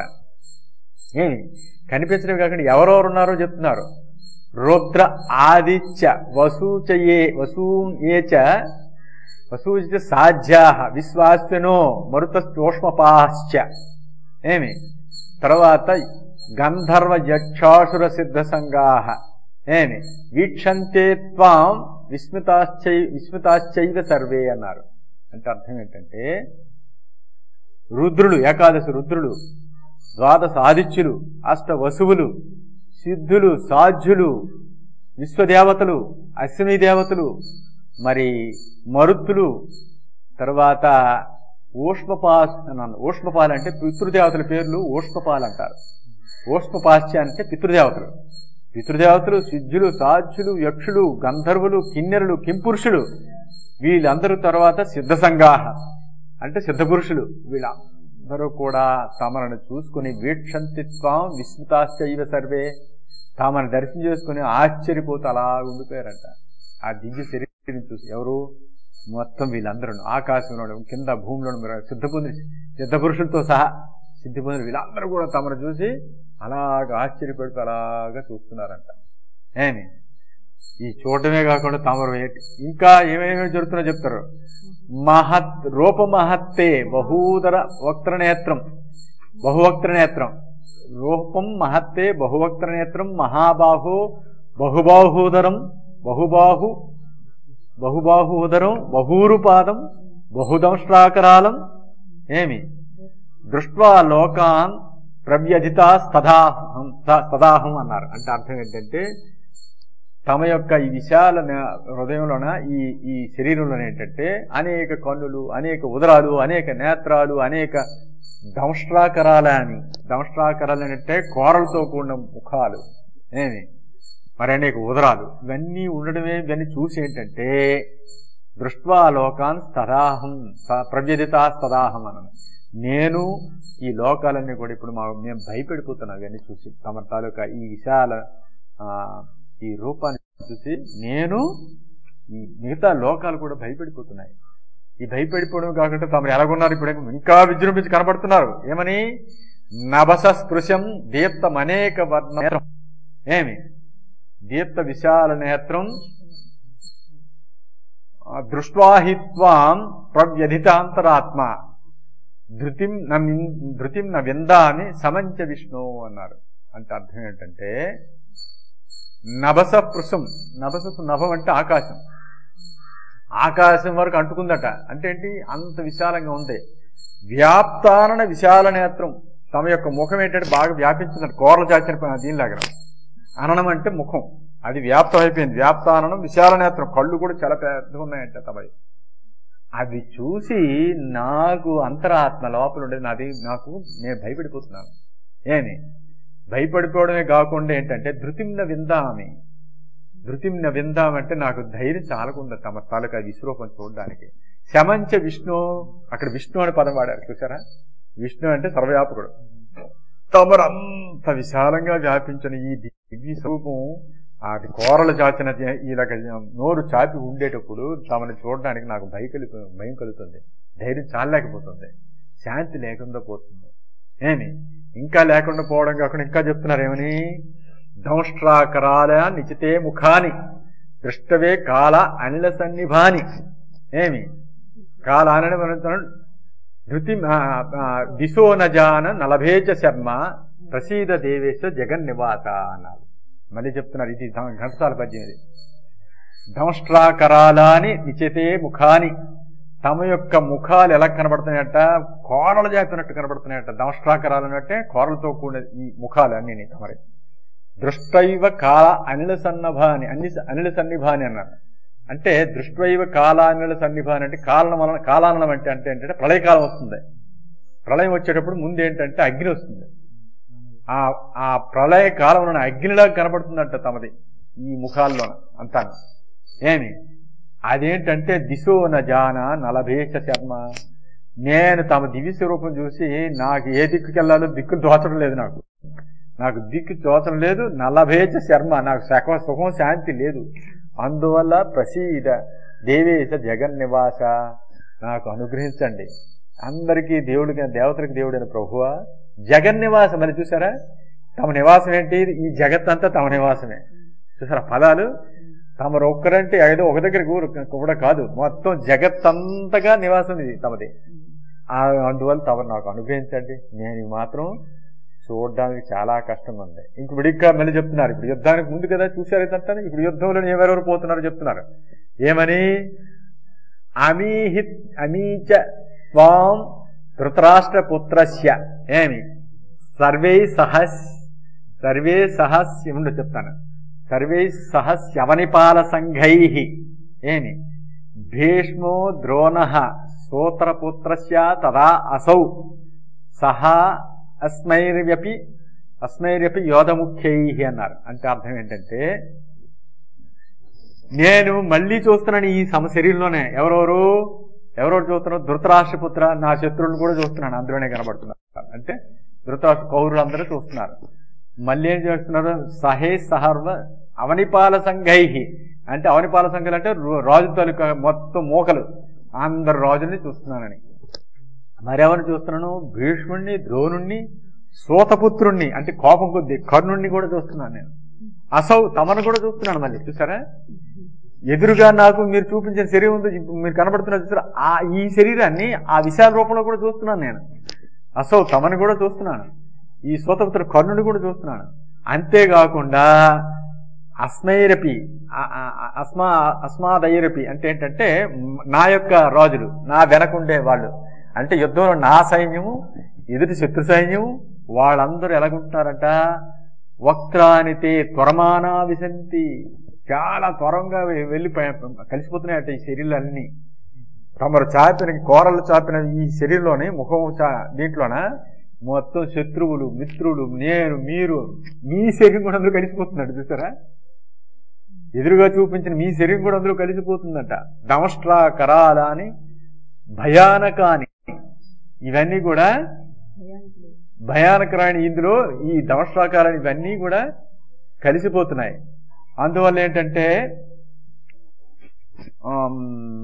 ఏమి కనిపించడమే కాకుండా ఎవరెవరు ఉన్నారో చెప్తున్నారు రుద్ర ఆదిత్య వసూచయే వసూయేచ వసూచ సాధ్యా విశ్వాస్యనో మరుతోష్మపాశ్చ ఏమి తర్వాత గంధర్వ యక్షాసుర సిద్ధ సంగాహ ఏమి వీక్షంతే త్వాం విస్మితాశ్చై విస్మితాశ్చైవ సర్వే అన్నారు అంటే అర్థం ఏంటంటే రుద్రులు ఏకాదశి రుద్రులు ద్వాదశ ఆదిత్యులు అష్ట వసువులు సిద్ధులు సాధ్యులు విశ్వదేవతలు అశ్విని దేవతలు మరి మరుత్తులు తర్వాత ఊష్మపాస్ అన్నాను ఊష్మపాలు అంటే పితృదేవతల పేర్లు ఊష్మపాలు అంటారు ఊష్మపాశ్య అంటే పితృదేవతలు పితృదేవతలు సిద్ధులు సాధ్యులు యక్షులు గంధర్వులు కిన్నెరులు కింపురుషులు వీళ్ళందరూ తర్వాత సిద్ధ సంగాహ అంటే సిద్ధపురుషులు వీళ్ళందరూ కూడా తమను చూసుకుని వీక్షంతిత్వం విస్మితాశ్చైవ సర్వే తామను దర్శనం చేసుకుని ఆశ్చర్యపోతూ అలా ఉండిపోయారంట ఆ దివ్య శరీరం చూసి ఎవరు మొత్తం వీళ్ళందరూ ఆకాశంలో కింద భూమిలో సిద్ధపుంది సిద్ధపురుషులతో సహా సిద్ధిపొందిన వీళ్ళందరూ కూడా తమను చూసి అలాగ ఆశ్చర్యపడుతూ అలాగా చూస్తున్నారంట ఏమి ఈ చూడటమే కాకుండా తమరు ఇంకా ఏమేమి జరుగుతున్నా చెప్తారు మహత్ రూపమహత్తే బహూదర వక్త్ర నేత్రం బహువక్త్ర నేత్రం రూపం మహత్తే బహువక్త్ర నేత్రం మహాబాహు బహుబాహూదరం బహుబాహు బహుబాహూదరం బహూరుపాదం బహుదంష్ట్రాకరాలం ఏమి దృష్ట్వా లోకాన్ ప్రవ్యధితా స్తదాహం స్తదాహం అన్నారు అంటే అర్థం ఏంటంటే తమ యొక్క ఈ విశాల హృదయంలోన ఈ ఈ శరీరంలోనే ఏంటంటే అనేక కన్నులు అనేక ఉదరాలు అనేక నేత్రాలు అనేక దంష్ట్రాకరాల అని దంష్ట్రాకరాలు అంటే కోరలతో కూడిన ముఖాలు ఏమి మరి అనేక ఉదరాలు ఇవన్నీ ఉండడమే ఇవన్నీ చూసి ఏంటంటే దృష్ట్వా లోకాన్ స్తదాహం ప్రవ్యధితా స్తదాహం అన్న నేను ఈ లోకాలన్నీ కూడా ఇప్పుడు మా మేము భయపడిపోతున్నాం ఇవన్నీ చూసి తమ తాలూకా ఈ విశాల ఈ రూపాన్ని చూసి నేను ఈ మిగతా లోకాలు కూడా భయపడిపోతున్నాయి ఈ భయపడిపోవడం కాకుండా తమరు ఎలాగున్నారు ఇప్పుడు ఇంకా విజృంభించి కనబడుతున్నారు ఏమని నభస స్పృశం దీప్తం అనేక వర్ణ ఏమి దీప్త విశాల నేత్రం దృష్వాహిత్వాం ప్రవ్యధితాంతరాత్మ ధృతిం న ధృతిం న విందామి సమంచ విష్ణు అన్నారు అంటే అర్థం ఏంటంటే నభస పృశం నభస నభం అంటే ఆకాశం ఆకాశం వరకు అంటుకుందట అంటే ఏంటి అంత విశాలంగా ఉంది వ్యాప్తానన విశాల నేత్రం తమ యొక్క ముఖం ఏంటంటే బాగా వ్యాపించిందంట కోరలు చాచిన దీనిలాగా అననం అంటే ముఖం అది వ్యాప్తం అయిపోయింది వ్యాప్తాననం విశాల నేత్రం కళ్ళు కూడా చాలా పెద్దగా ఉన్నాయంట తమది అది చూసి నాకు అంతరాత్మ లోపల ఉండేది నాది నాకు నేను భయపడిపోతున్నాను ఏమి భయపడిపోవడమే కాకుండా ఏంటంటే ధృతిమ్న విందామి ధృతిమ్న విందామంటే నాకు ధైర్యం చాలకుండా తమ తాలూకా విశ్వరూపం చూడడానికి శమంచ విష్ణు అక్కడ విష్ణు అని పదం వాడారు చూసారా విష్ణు అంటే సర్వవ్యాపకుడు తమరు అంత విశాలంగా వ్యాపించిన ఈ దివ్య స్వరూపం ఆ కోరలు చాచిన ఇలాగ నోరు చాపి ఉండేటప్పుడు తమని చూడడానికి నాకు భయ కలిపి భయం కలుగుతుంది ధైర్యం చాలలేకపోతుంది శాంతి లేకుండా పోతుంది ఏమి ఇంకా లేకుండా పోవడం కాకుండా ఇంకా చెప్తున్నారు ఏమని దంష్ట్రాకరాల నిచితే ముఖాని దృష్టవే కాల అనిల సన్నిభాని ఏమి కాల అనని ధృతి దిశో నజాన నలభేచ శర్మ ప్రసీద దేవేశ జగన్నివాస అన్నారు మళ్ళీ చెప్తున్నారు ఇది ఘంటసాల పద్యం ఇది దంష్ట్రాకరాలాని నిచితే ముఖాని తమ యొక్క ముఖాలు ఎలా కనబడుతున్నాయట కోరలు జాపినట్టు కనబడుతున్నాయట దంష్ట్రాకరాలు అంటే కోరలతో కూడిన ఈ ముఖాలు అన్ని తమరి దృష్టైవ కాల అనిల సన్నభాని అన్ని అనిల సన్నిభాని అన్నారు అంటే దృష్టైవ కాల అనిల సన్నిభాని అంటే కాలం వలన కాలానలం అంటే అంటే ఏంటంటే ప్రళయకాలం వస్తుంది ప్రళయం వచ్చేటప్పుడు ముందు ఏంటంటే అగ్ని వస్తుంది ఆ ఆ ప్రళయ కాలంలో అగ్నిలా కనబడుతుందంట తమది ఈ ముఖాల్లోన అంతా ఏమి అదేంటంటే దిశో నజాన నలభేష శర్మ నేను తమ దివ్య స్వరూపం చూసి నాకు ఏ దిక్కుకెళ్ళాలో దిక్కులు దోచడం లేదు నాకు నాకు దిక్కు దోచడం లేదు నలభేచ శర్మ నాకు సకవ సుఖం శాంతి లేదు అందువల్ల ప్రసీద దేవేశ జగన్నివాస నాకు అనుగ్రహించండి అందరికీ దేవుడికి దేవతలకు దేవుడైన ప్రభువ జగన్నివాసం మరి చూసారా తమ నివాసం ఏంటి ఈ జగత్ అంతా తమ నివాసమే చూసారా పదాలు తమరు ఒక్కరంటే ఏదో ఒక దగ్గర కూడా కాదు మొత్తం జగత్ అంతగా నివాసం ఇది తమది అందువల్ల తమరు నాకు అనుగ్రహించండి నేను మాత్రం చూడడానికి చాలా కష్టంగా ఉంది ఇంక విడిగ్గా మళ్ళీ చెప్తున్నారు ఇప్పుడు యుద్ధానికి ముందు కదా చూశారు ఇదంతా ఇప్పుడు యుద్ధంలో ఎవరెవరు పోతున్నారో చెప్తున్నారు ఏమని అమీహి అమీచ త్వాం ధృతరాష్ట్ర పుత్రస్య ఏమి సర్వే సహస్ సర్వే సహస్య ఉండు చెప్తాను సర్వే సహస్యవనిపాల సంఘై ఏమి భీష్మో ద్రోణ సూత్రపుత్రస్య తదా అసౌ సహా అస్మైర్వ్యపి అస్మైరపి యోధముఖ్యై అన్నారు అంటే అర్థం ఏంటంటే నేను మళ్ళీ చూస్తున్నాను ఈ సమ శరీరంలోనే ఎవరెవరు ఎవరెవరు చూస్తున్నాను ధృతరాష్ట్రపుత్ర నా శత్రువులను కూడా చూస్తున్నాను అందులోనే కనబడుతున్నారు అంటే ధృతరాష్ట్ర కౌరులు అందరూ చూస్తున్నారు మళ్ళీ ఏం చేస్తున్నారు సహే సహర్వ అవనిపాల సంఘై అంటే అవనిపాల సంఘాలు అంటే రు- రాజు తాలూకా మొత్తం మూకలు అందరు రాజుల్ని చూస్తున్నానని మరెవరిని చూస్తున్నాను భీష్ముణ్ణి ద్రోణుణ్ణి సూతపుత్రుణ్ణి అంటే కోపం కొద్ది కర్ణుణ్ణి కూడా చూస్తున్నాను నేను అసౌ తమను కూడా చూస్తున్నాను మళ్ళీ చూసారా ఎదురుగా నాకు మీరు చూపించిన శరీరం ఉంది ఇప్పుడు మీరు కనబడుతున్నారు చూసారా ఆ ఈ శరీరాన్ని ఆ విశాల రూపంలో కూడా చూస్తున్నాను నేను అసౌ తమను కూడా చూస్తున్నాను ఈ సూతపుత్ర కర్ణుని కూడా చూస్తున్నాను అంతేకాకుండా అస్మైరపి ఆ- ఆ- ఆ- అస్మా అస్మాదైరపి అంటే ఏంటంటే మ్, నా యొక్క రాజులు నా వెనకుండే వాళ్ళు అంటే యుద్ధంలో నా సైన్యము ఎదుటి శత్రు సైన్యము వాళ్ళందరూ ఎలాగుంటున్నారంట వక్త్రానితే త్వరమానా విశంతి చాలా త్వరంగా వె- వెళ్ళి ప- కలిసిపోతున్నాయట ఈ శరీరాలన్నీ తమరు చాపిన కోరలు చాపిన ఈ శరీరంలోని ముఖం చా దీంట్లోన మొత్తం శత్రువులు మిత్రులు నేను మీరు మీ శరీరం కూడా అందరూ కలిసిపోతున్నాడు చూసారా ఎదురుగా చూపించిన మీ శరీరం కూడా అందరూ కలిసిపోతుందంట దమష్ట్రా కరాల అని భయానకాని ఇవన్నీ కూడా భయానకరాని ఇందులో ఈ దమష్ట్రాకారాలు ఇవన్నీ కూడా కలిసిపోతున్నాయి అందువల్ల ఏంటంటే ఆమ్,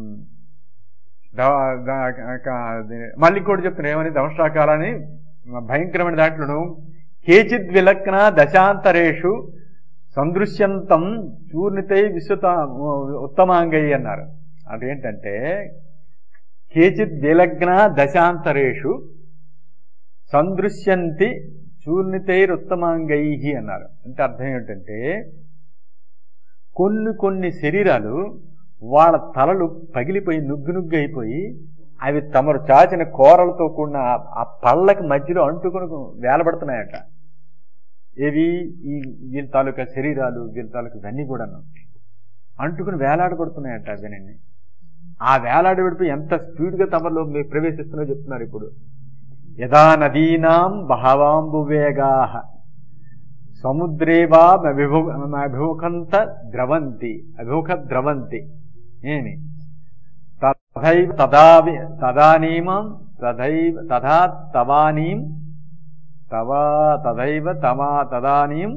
ద- ద- క- అది- మళ్ళీ కూడా చెప్తున్నా ఏమని దమష్ట్రాకారాన్ని భయంకరమైన దాంట్లోను కేచిద్ విలగ్న దశాంతరేషు సందృశ్యంతం చూర్ణితై విశ్వత ఉత్తమాంగై అన్నారు అదేంటంటే కేచిద్ విలగ్న దశాంతరేషు సందృశ్యంతి చూర్ణితైరుత్తమాంగై అన్నారు అంటే అర్థం ఏంటంటే కొన్ని కొన్ని శరీరాలు వాళ్ళ తలలు పగిలిపోయి నుగ్గు నుగ్గు అయిపోయి అవి తమరు చాచిన కూరలతో కూడిన ఆ- ఆ పళ్ళకి మధ్యలో అంటుకుని వేలబడుతున్నాయట ఏవి ఈ వీళ్ళ తాలూకా శరీరాలు వీళ్ళ తాలూకా ఇవన్నీ కూడాను అంటుకుని వేలాడబడుతున్నాయట అవినండి ఆ వేలాడబడిపోయి ఎంత స్పీడ్గా తమలో మీరు ప్రవేశిస్తున్నారో చెప్తున్నారు ఇప్పుడు యదా నదీనాం బహవాంబువేగా సముద్రే వా అభిము అభిముఖంత ద్రవంతి అభిముఖ ద్రవంతి ఏమి తథైవ తదావి తదానీమం తథైవ తథా తవానీం తవా తథైవ తమా తదానీం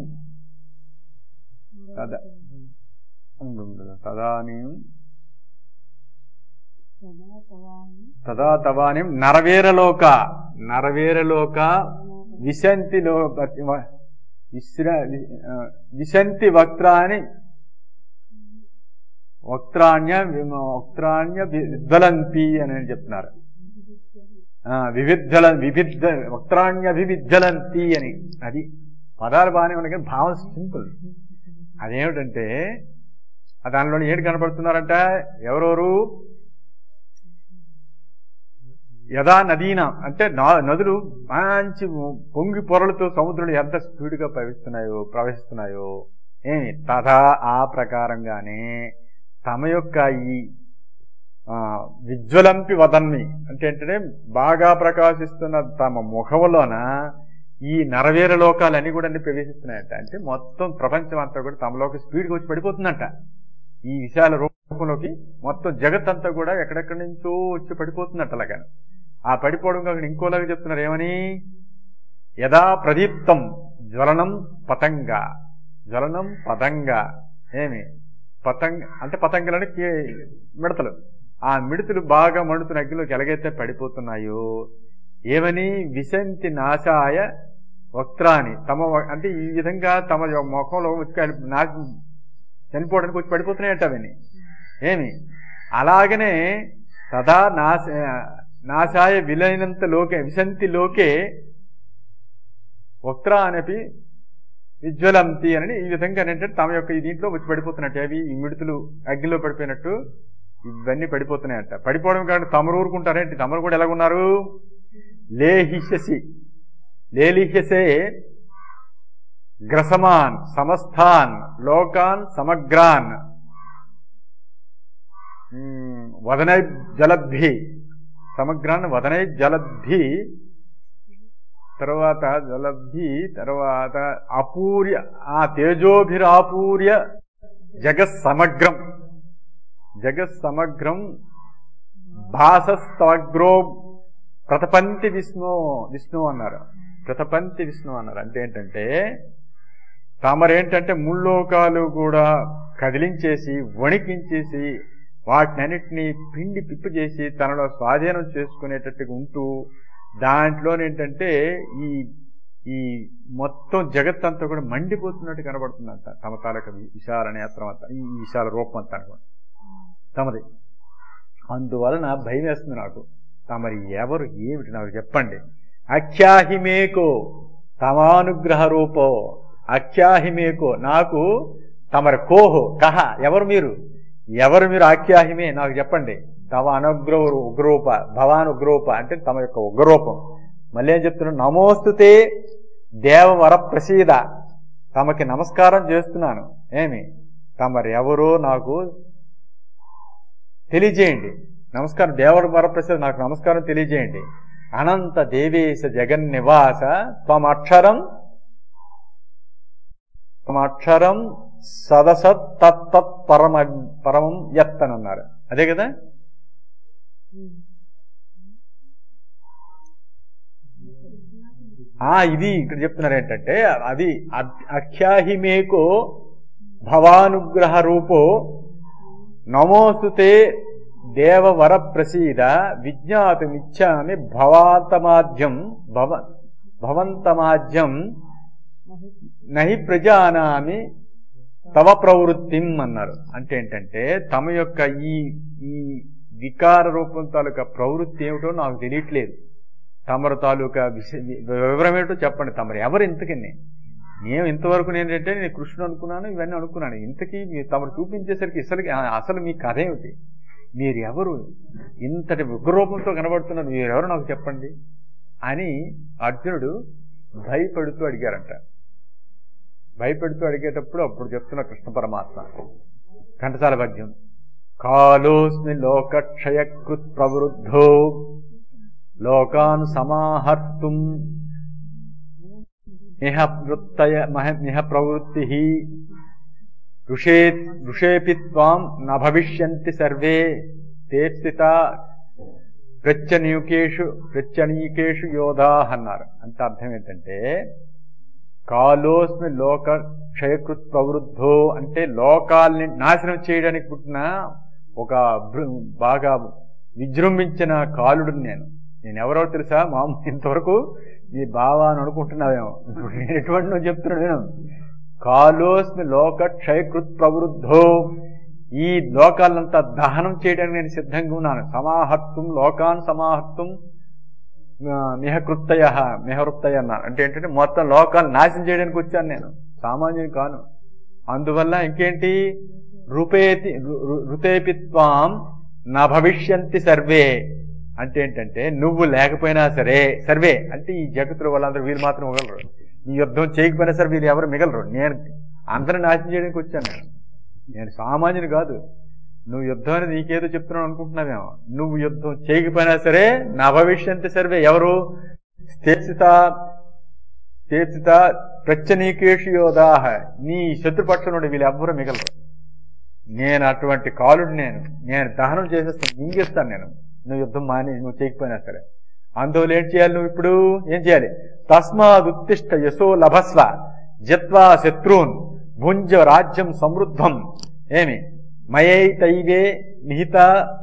తద తదానీం తదా తవానీం నరవేరలోక నరవేరలోక విశంతిలో విశ్ర ఆ, విశంతి వక్త్రాన్ని వక్త్రాణ్య విమ- వక్త్రాణ్య విద్వలంతి అని చెప్తున్నారు ఆ, వివిద్ధల వివిధ వక్త్రాణ్యభివిద్ధలంతి అని అది పదాలు బాగానే ఉన్నాయి కానీ భావం సింపుల్ అదేమిటంటే ఆ దానిలో ఏంటి కనపడుతున్నారంట ఎవరెవరు యథా నదీన అంటే నా- నదులు మంచి పొంగి పొరలతో సముద్రంలో ఎంత స్పీడ్గా ప్రవహిస్తున్నాయో ప్రవహిస్తున్నాయో ఏమి తథా ఆ ప్రకారంగానే తమ యొక్క ఈ ఆ, విజ్వలంపి వదన్మి అంటే ఏంటంటే బాగా ప్రకాశిస్తున్న తమ ముఖంలోన ఈ నరవేర లోకాలన్నీ కూడా అన్ని ప్రవేశిస్తున్నాయంట అంటే మొత్తం ప్రపంచం అంతా కూడా తమలోకి స్పీడ్గా వచ్చి పడిపోతుందంట ఈ విశాల రూపంలోకి మొత్తం జగత్ అంతా కూడా ఎక్కడెక్కడి నుంచో వచ్చి పడిపోతుందంట అలాగా ఆ పడిపోవడం కాకుండా ఇంకోలాగా చెప్తున్నారు ఏమని యథా ప్రదీప్తం జ్వలనం పతంగ జ్వలనం పతంగ ఏమి పతంగ అంటే పతంగలని కే- మిడతలు ఆ మిడతలు బాగా మండుతున్న అగ్నిలోకి ఎలాగైతే పడిపోతున్నాయో ఏమని విశంతి నాశాయ వక్త్రాని తమ వ- అంటే ఈ విధంగా తమ యొక్క ముఖంలో వచ్చి కలిపి నా చనిపోవడానికి వచ్చి పడిపోతున్నాయట అవన్నీ ఏమి అలాగనే సదా నాశ నాశాయ విలైనంత లోకే విశంతి లోకే వక్త్రా అనేపి విజ్వలంతి అని ఈ విధంగా ఏంటంటే తమ యొక్క ఈ దీంట్లో వచ్చి పడిపోతున్నట్టు అవి ఈ మిడుతులు అగ్నిలో పడిపోయినట్టు ఇవన్నీ పడిపోతున్నాయంట పడిపోవడం కాదు తమరు ఊరుకుంటారేంటి తమరు కూడా ఎలాగున్నారు లేహిష్యసి లేలిహ్యసే గ్రసమాన్ సమస్థాన్ లోకాన్ సమగ్రాన్ మ్, వదనై జలద్ధి సమగ్రాన్ వదనై జలద్ధి తర్వాత జలబ్ధి తర్వాత అపూర్య ఆ తేజోభిరాపూర్య జగత్ సమగ్రం జగత్ సమగ్రం భాసస్తగ్రో ప్రతపంతి విష్ణు విష్ణు అన్నారు ప్రతపంతి విష్ణు అన్నారు అంటే ఏంటంటే తమరేంటంటే ముల్లోకాలు కూడా కదిలించేసి వణికించేసి వాటినన్నిటినీ పిండి పిప్పు చేసి తనలో స్వాధీనం చేసుకునేటట్టుగా ఉంటూ దాంట్లోనేంటంటే ఈ ఈ మొత్తం జగత్ అంతా కూడా మండిపోతున్నట్టు కనబడుతుందంట తమ తాలూక విశాల నేత్రం అంతా ఈ విశాల రూపం అంతా కూడా తమది అందువలన భయం వేస్తుంది నాకు తమరి ఎవరు ఏమిటి నాకు చెప్పండి అఖ్యాహిమేకో తమానుగ్రహ రూపో అఖ్యాహిమేకో నాకు తమరి కోహో కహ ఎవరు మీరు ఎవరు మీరు ఆఖ్యాహిమే నాకు చెప్పండి తమ అనుగ్రహ ఉగ్రూప భవాన్ ఉగ్రూప అంటే తమ యొక్క ఉగ్రరూపం మళ్ళీ ఏం చెప్తున్నా నమోస్తుతే దేవవర ప్రసీద తమకి నమస్కారం చేస్తున్నాను ఏమి తమరెవరో నాకు తెలియజేయండి నమస్కారం దేవర వరప్రసాద్ నాకు నమస్కారం తెలియజేయండి అనంత దేవేశ జగన్ నివాస త్వమక్షరం త్వమక్షరం సదసత్ తత్తత్ పరమ పరమం యత్ అని అన్నారు అదే కదా ఆ ఇది ఇక్కడ చెప్తున్నారు ఏంటంటే అది అఖ్యాహిమేకో భవానుగ్రహ రూపో నమోస్తుతే దేవవర ప్రసీద విజ్ఞాతుమిచ్చామి భవాంతమాద్యం భవ భవంతమాద్యం నహి ప్రజానామి తవ ప్రవృత్తిం అన్నారు అంటే ఏంటంటే తమ యొక్క ఈ ఈ వికార రూపం తాలూకా ప్రవృత్తి ఏమిటో నాకు తెలియట్లేదు తమరు తాలూకా విష వివరం ఏమిటో చెప్పండి తమరు ఎవరు ఇంతకని నేను ఇంతవరకు ఏంటంటే నేను కృష్ణుడు అనుకున్నాను ఇవన్నీ అనుకున్నాను ఇంతకీ మీరు తమరు చూపించేసరికి అసలు అసలు మీ కథ ఏమిటి మీరు ఎవరు ఇంతటి ఉగ్రరూపంతో కనబడుతున్నారు మీరెవరు నాకు చెప్పండి అని అర్జునుడు భయపడుతూ అడిగారంట భయపెడుతూ అడిగేటప్పుడు అప్పుడు చెప్తున్న కృష్ణ పరమాత్మ ఘంటసాల పద్యం కాలోస్మి లోకక్షయకృత్ ప్రవృద్ధో లోకాన్ సమాహర్తుం ఇహ వృత్తయ ఇహ ప్రవృత్తి ఋషే ఋషేపి త్వాం న భవిష్యంతి సర్వే తే స్థిత ప్రత్యనీకేషు ప్రత్యనీకేషు యోధా అన్నారు అంటే అర్థం ఏంటంటే కాలోస్మి లోక క్షయకృత్ ప్రవృద్ధో అంటే లోకాల్ని నాశనం చేయడానికి పుట్టిన ఒక బాగా విజృంభించిన కాలుడు నేను నేను ఎవరో తెలుసా మామూలు ఇంతవరకు నీ బావా అని అనుకుంటున్నావేమో ఇప్పుడు నేను ఎటువంటి నువ్వు చెప్తున్నాను నేను కాలోస్మి లోక క్షయకృత్ ప్రవృద్ధో ఈ లోకాలంతా దహనం చేయడానికి నేను సిద్ధంగా ఉన్నాను సమాహర్తం లోకాన్ సమాహర్తం మిహకృత్తయ మిహవృత్తయ అన్నారు అంటే ఏంటంటే మొత్తం లోకాలు నాశనం చేయడానికి వచ్చాను నేను సామాన్యుని కాను అందువల్ల ఇంకేంటి రూపేతి ఋతేపిత్వాం నా భవిష్యంతి సర్వే అంటే ఏంటంటే నువ్వు లేకపోయినా సరే సర్వే అంటే ఈ జగత్తులో వాళ్ళందరూ వీరు మాత్రం మిగలరు ఈ యుద్ధం చేయకపోయినా సరే వీరు ఎవరు మిగలరు నేను అందరిని నాశనం చేయడానికి వచ్చాను నేను నేను సామాన్యుని కాదు నువ్వు యుద్ధం అనేది నీకేదో చెప్తున్నావు అనుకుంటున్నావేమో నువ్వు యుద్ధం చేయకపోయినా సరే నా భవిష్యంతి సర్వే ఎవరు స్థేసిత స్థేసిత ప్రత్యనీకేషు యోధాహ నీ శత్రుపక్షం నుండి వీళ్ళు ఎవ్వరూ మిగలరు నేను అటువంటి కాలుడు నేను నేను దహనం చేసేస్తాను మింగేస్తాను నేను నువ్వు యుద్ధం మాని నువ్వు చేయకపోయినా సరే అందువల్ల ఏం చేయాలి నువ్వు ఇప్పుడు ఏం చేయాలి తస్మాదుత్తిష్ట యశో లభస్వ జత్వా శత్రూన్ భుంజ రాజ్యం సమృద్ధం ఏమి మయైతైవే నిహిత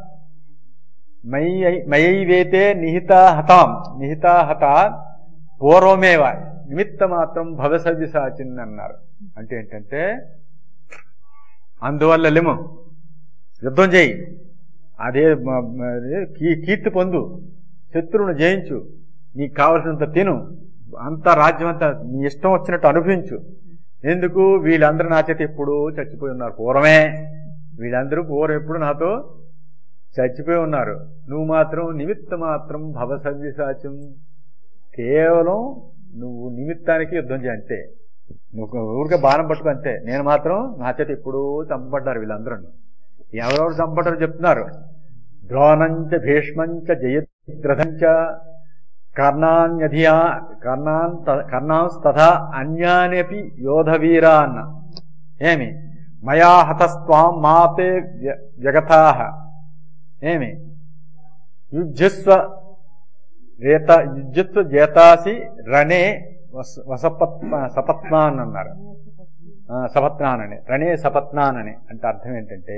మయైవేతే నిహిత హతాం నిహిత హత పూర్వమేవ నిమిత్త మాత్రం భవసవ్యసాచిన్ అన్నారు అంటే ఏంటంటే అందువల్ల లెము యుద్ధం చేయి అదే కీర్తి పొందు శత్రువును జయించు నీకు కావలసినంత తిను అంత రాజ్యం అంతా నీ ఇష్టం వచ్చినట్టు అనుభవించు ఎందుకు వీళ్ళందరూ నా చేత ఎప్పుడు చచ్చిపోయి ఉన్నారు పూర్వమే వీళ్ళందరూ పూర్వం ఎప్పుడు నాతో చచ్చిపోయి ఉన్నారు నువ్వు మాత్రం నిమిత్త మాత్రం భవసవ్యసాచం కేవలం నువ్వు నిమిత్తానికి యుద్ధం చేయ అంతే నువ్వు ఊరికే బాణం పట్టుకు అంతే నేను మాత్రం నా చేత ఎప్పుడూ చంపబడ్డారు వీళ్ళందరూ ఎవరెవరు చంపబడ్డారు చెప్తున్నారు ద్రోణంచ భీష్మంచ జయద్రథంచ కర్ణాన్యధియా కర్ణాన్ త- కర్ణాంస్తథా అన్యాన్యపి యోధవీరాన్ ఏమి మయా హతస్త్వాం మాతే వ్య- వ్యగతాః ఏమి యుజ్యస్వ రేత యుజ్యత్వ జేతాసి రణే వస- వసపత్ సపత్నాన్ అన్నారు ఆ, సపత్నానని రణే సపత్నానని అంటే అర్థం ఏంటంటే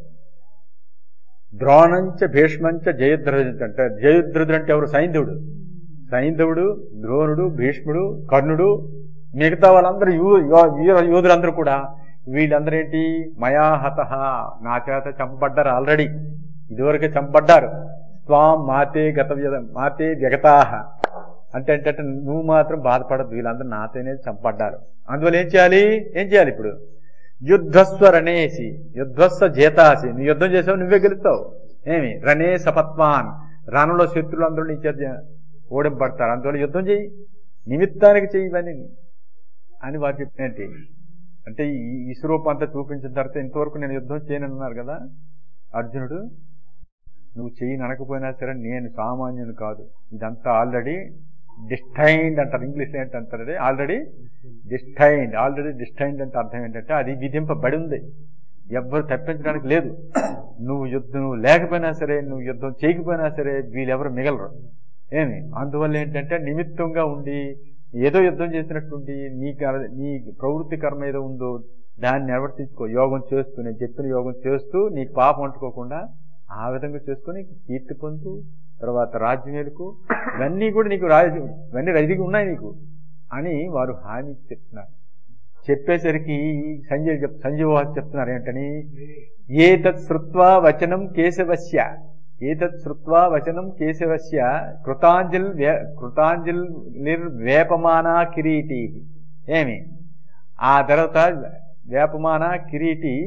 ద్రోణంచ భీష్మంచ జయద్రథుడు అంటే జయద్రథుడు అంటే ఎవరు సైంధవుడు సైంధవుడు ద్రోణుడు భీష్ముడు కర్ణుడు మిగతా వాళ్ళందరూ యూ యో- వీర యోధులందరూ కూడా వీళ్ళందరూ ఏంటి మయా హత నా చేత చంపబడ్డారు ఆల్రెడీ ఇదివరకే చంపబడ్డారు స్వాం మాతే గత వ్యద- మాతే వ్యగతాహ అంటే ఏంటంటే నువ్వు మాత్రం బాధపడదు వీళ్ళందరూ నాతోనే చంపబడ్డారు అందువల్ల ఏం చేయాలి ఏం చేయాలి ఇప్పుడు యుద్ధస్వ రణేసి యుద్ధస్వ జేతాసి నువ్వు యుద్ధం చేసావు నువ్వే గెలుస్తావు ఏమి రణే సపత్వాన్ రణంలో శత్రులు అందరూ నీ చేత ఓడింపడతారు అందువల్ల యుద్ధం చేయి నిమిత్తానికి చెయ్యి ఇవన్నీ అని వారు చెప్పినట్టు అంటే ఈ విశ్వరూపం అంతా చూపించిన తర్వాత ఇంతవరకు నేను యుద్ధం చేయనన్నారు కదా అర్జునుడు నువ్వు చెయ్యి నడకపోయినా సరే నేను సామాన్యుని కాదు ఇదంతా ఆల్రెడీ డిస్టైన్డ్ అంటారు ఇంగ్లీష్లో ఏంటంటారు ఆల్రెడీ డిస్టైన్డ్ ఆల్రెడీ డిస్టైన్డ్ అంటే అర్థం ఏంటంటే అది విధింపబడి ఉంది ఎవ్వరు తప్పించడానికి లేదు నువ్వు యుద్ధం నువ్వు లేకపోయినా సరే నువ్వు యుద్ధం చేయకపోయినా సరే వీళ్ళెవరు మిగలరు ఏమి అందువల్ల ఏంటంటే నిమిత్తంగా ఉండి ఏదో యుద్ధం చేసినట్టుండి నీ కర్- నీ ప్రవృత్తి కర్మ ఏదో ఉందో దాన్ని నిర్వర్తించుకో యోగం చేస్తూ నేను చెప్పిన యోగం చేస్తూ నీకు పాపం అంటుకోకుండా ఆ విధంగా చేసుకొని కీర్తి పొందు తర్వాత రాజ్యమేలుకు ఇవన్నీ కూడా నీకు రాజ్యం ఇవన్నీ రైతుగా ఉన్నాయి నీకు అని వారు హామీ ఇచ్చి చెప్తున్నారు చెప్పేసరికి సంజయ్ చెప్ సంజీవ చెప్తున్నారు ఏంటని ఏతత్ శ్రుత్వా వచనం కేశవస్య ఏతత్ శ్రుత్వా వచనం కేశవస్య కృతాంజల్ వే- కృతాంజల్ నిర్వేపమానా కిరీటి ఏమి ఆ తర్వాత వేపమాన కిరీటి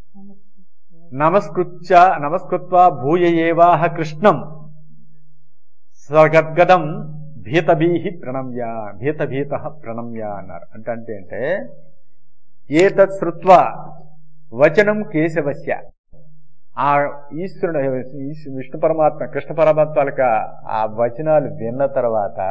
నమస్కృత్య నమస్కృత్వా భూయ ఏవాహ కృష్ణం స్వగద్గదం భీతభీహి ప్రణమ్య భీతభీత ప్రణమ్య అన్నారు అంటే అంటే అంటే ఏతత్ శ్రుత్వ వచనం కేశవస్య ఆ ఈశ్వరుడు ఈశ్వ- విష్ణు పరమాత్మ కృష్ణ పరమాత్మలక ఆ వచనాలు విన్న తర్వాత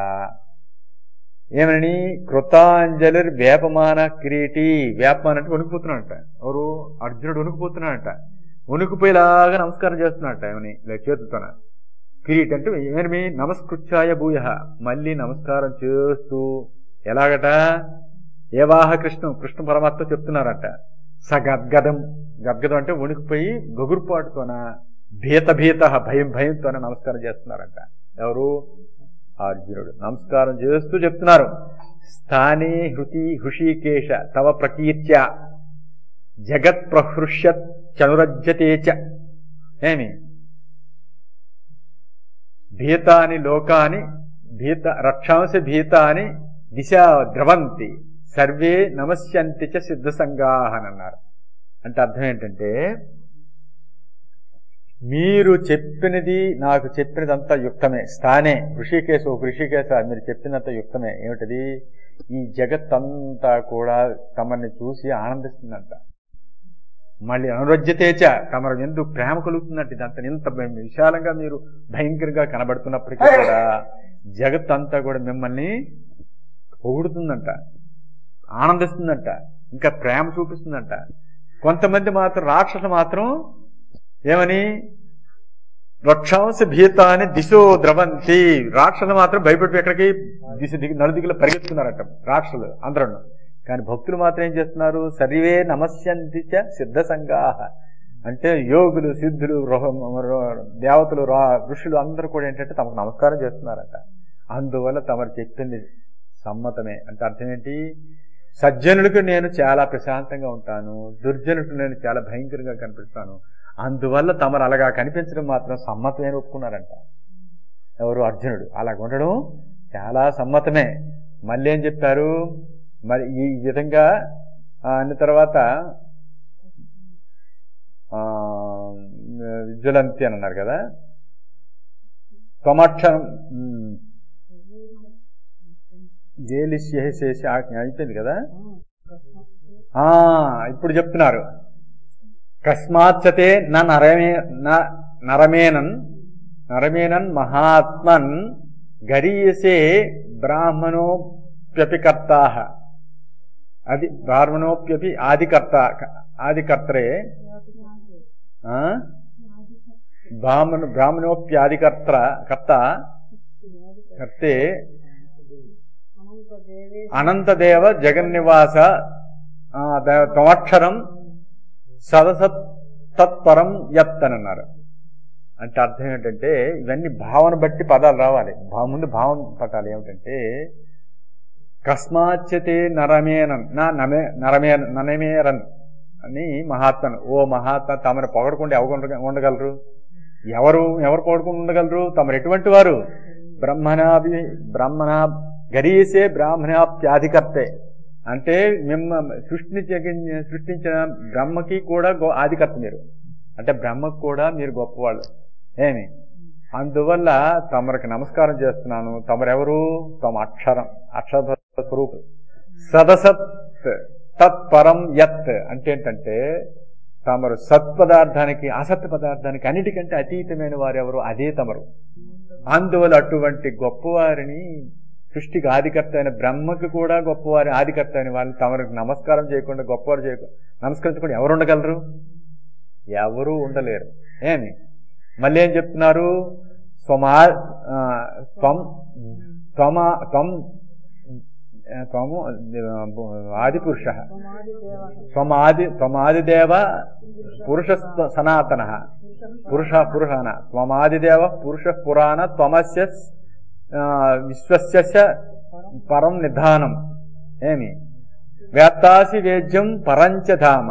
ఏమని కృతాంజలి వేపమాన కిరీటి వేపమాన అంటే వణుకుపోతున్నాడట ఎవరు అర్జునుడు వణుకుపోతున్నాడట వణుకుపోయేలాగా నమస్కారం చేస్తున్నాడట ఏమని ఇలా చేతుతోన కిరీటి అంటే ఏమని నమస్కృత్యాయ భూయ మళ్ళీ నమస్కారం చేస్తూ ఎలాగట ఏవాహ కృష్ణం కృష్ణ పరమాత్మ చెప్తున్నారట స గద్గదం గద్గదం అంటే వణికిపోయి గగురుపాటుతోన భీత భీత భయం భయంతోన నమస్కారం చేస్తున్నారంట ఎవరు అర్జునుడు నమస్కారం చేస్తూ చెప్తున్నారు స్థానే హృతి హృషికేశ తవ ప్రకీర్త్య జగత్ ప్రహృష్యత్ చనురజ్యతే చ ఏమి భీతాని లోకాని భీత రక్షాంశ భీతాని దిశ ద్రవంతి సర్వే నమస్యంతి చ సిద్ధ సంగాహనన్నారు అంటే అర్థం ఏంటంటే మీరు చెప్పినది నాకు చెప్పినదంతా యుక్తమే స్థానే ఋషికేశ ఋషికేశ మీరు చెప్పినంత యుక్తమే ఏమిటది ఈ జగత్ అంతా కూడా తమని చూసి ఆనందిస్తుందంట మళ్ళీ అనురజ్యతేచ తమరు ఎందుకు ప్రేమ కలుగుతుందంటే ఇదంతా ఇంత భయం- విశాలంగా మీరు భయంకరంగా కనబడుతున్నప్పటికీ కూడా జగత్ అంతా కూడా మిమ్మల్ని పొగుడుతుందంట ఆనందిస్తుందంట ఇంకా ప్రేమ చూపిస్తుందంట కొంతమంది మాత్రం రాక్షసులు మాత్రం ఏమని రక్షాంశ భీతాన్ని దిశో ద్రవంతి రాక్షసులు మాత్రం భయపడి ఎక్కడికి దిశ దిగి నలుదిగులు పరిగెత్తుతున్నారట రాక్షసులు అందరూ కానీ భక్తులు మాత్రం ఏం చేస్తున్నారు సర్వే నమస్యంతి చ సిద్ధ సంగాహ అంటే యోగులు సిద్ధులు రోహ- రో- దేవతలు రా- ఋషులు అందరూ కూడా ఏంటంటే తమకు నమస్కారం చేస్తున్నారట అందువల్ల తమరు చెప్పింది సమ్మతమే అంటే అర్థం ఏంటి సజ్జనులకు నేను చాలా ప్రశాంతంగా ఉంటాను దుర్జనులకు నేను చాలా భయంకరంగా కనిపిస్తాను అందువల్ల తమరు అలాగా కనిపించడం మాత్రం సమ్మతమే ఒప్పుకున్నారంట ఎవరు అర్జునుడు అలా ఉండడం చాలా సమ్మతమే మళ్ళీ ఏం చెప్పారు మరి ఈ విధంగా ఆ, అన్న తర్వాత ఆ, విజ్వలంతి అని అన్నారు కదా త్వమక్షరం ఉమ్, వేలిశేషేసి ఆజ్ఞ అయిపోయింది కదా ఆ ఇప్పుడు చెప్తున్నారు కస్మాచ్చతే నా నరమే నా నరమేనన్ నరమేనన్ మహాత్మన్ గరీయసే బ్రాహ్మణోప్యపికర్తా అది బ్రాహ్మణోప్యపి ఆదికర్త ఆదికర్తరే ఆ? బ్రాహ్మణ బ్రాహ్మణోప్యాదికర్త కర్త కర్తే అనంతదేవ జగన్నివాస ఆ, ద- తమక్షరం సదసత్ తత్పరం యత్ అని అన్నారు అంటే అర్థం ఏంటంటే ఇవన్నీ భావన బట్టి పదాలు రావాలి భా ముందు భావన పట్టాలి ఏమిటంటే కస్మాచ్యతే నరమేనన్ నా నమే నరమే ననమేరన్ అని మహాత్మను ఓ మహాత్మ తమను పొగడకుండా ఎవరు ఉండగలరు ఎవరు ఎవరు పొగడకుండా ఉండగలరు తమరు ఎటువంటి వారు బ్రహ్మణాభి బ్రహ్మణ గరీసే బ్రాహ్మణాప్యాధికర్తే అంటే మిమ్మ సృష్టించ సృష్టించిన బ్రహ్మకి కూడా గో- ఆదికర్త మీరు అంటే బ్రహ్మకు కూడా మీరు గొప్పవాళ్ళు ఏమి అందువల్ల తమరికి నమస్కారం చేస్తున్నాను తమరెవరు తమ అక్షరం అక్షర స్వరూపం సదసత్ తత్పరం యత్ అంటే ఏంటంటే తమరు సత్ పదార్థానికి అసత్ పదార్థానికి అన్నిటికంటే అతీతమైన వారెవరు అదే తమరు అందువల్ల అటువంటి గొప్పవారిని సృష్టికి ఆదికర్త అయిన బ్రహ్మకి కూడా గొప్పవారి ఆదికర్త అయిన వాళ్ళు తమరికి నమస్కారం చేయకుండా గొప్పవారు చేయకుండా నమస్కరించకుండా ఎవరు ఉండగలరు ఎవరు ఉండలేరు ఏమి మళ్ళీ ఏం చెప్తున్నారు స్వమా ఆ, త్వం త్వమ త్వం ఆ, త్వము ఆది పురుష త్వమాది త్వమాదిదేవ పురుష సనాతన పురుష పురుషన త్వమాదిదేవ పురుష పురాణ త్వమస్య ఆ, విశ్వస్య పరం నిధానం ఏమి వేత్తాసి వేద్యం పరంచధామ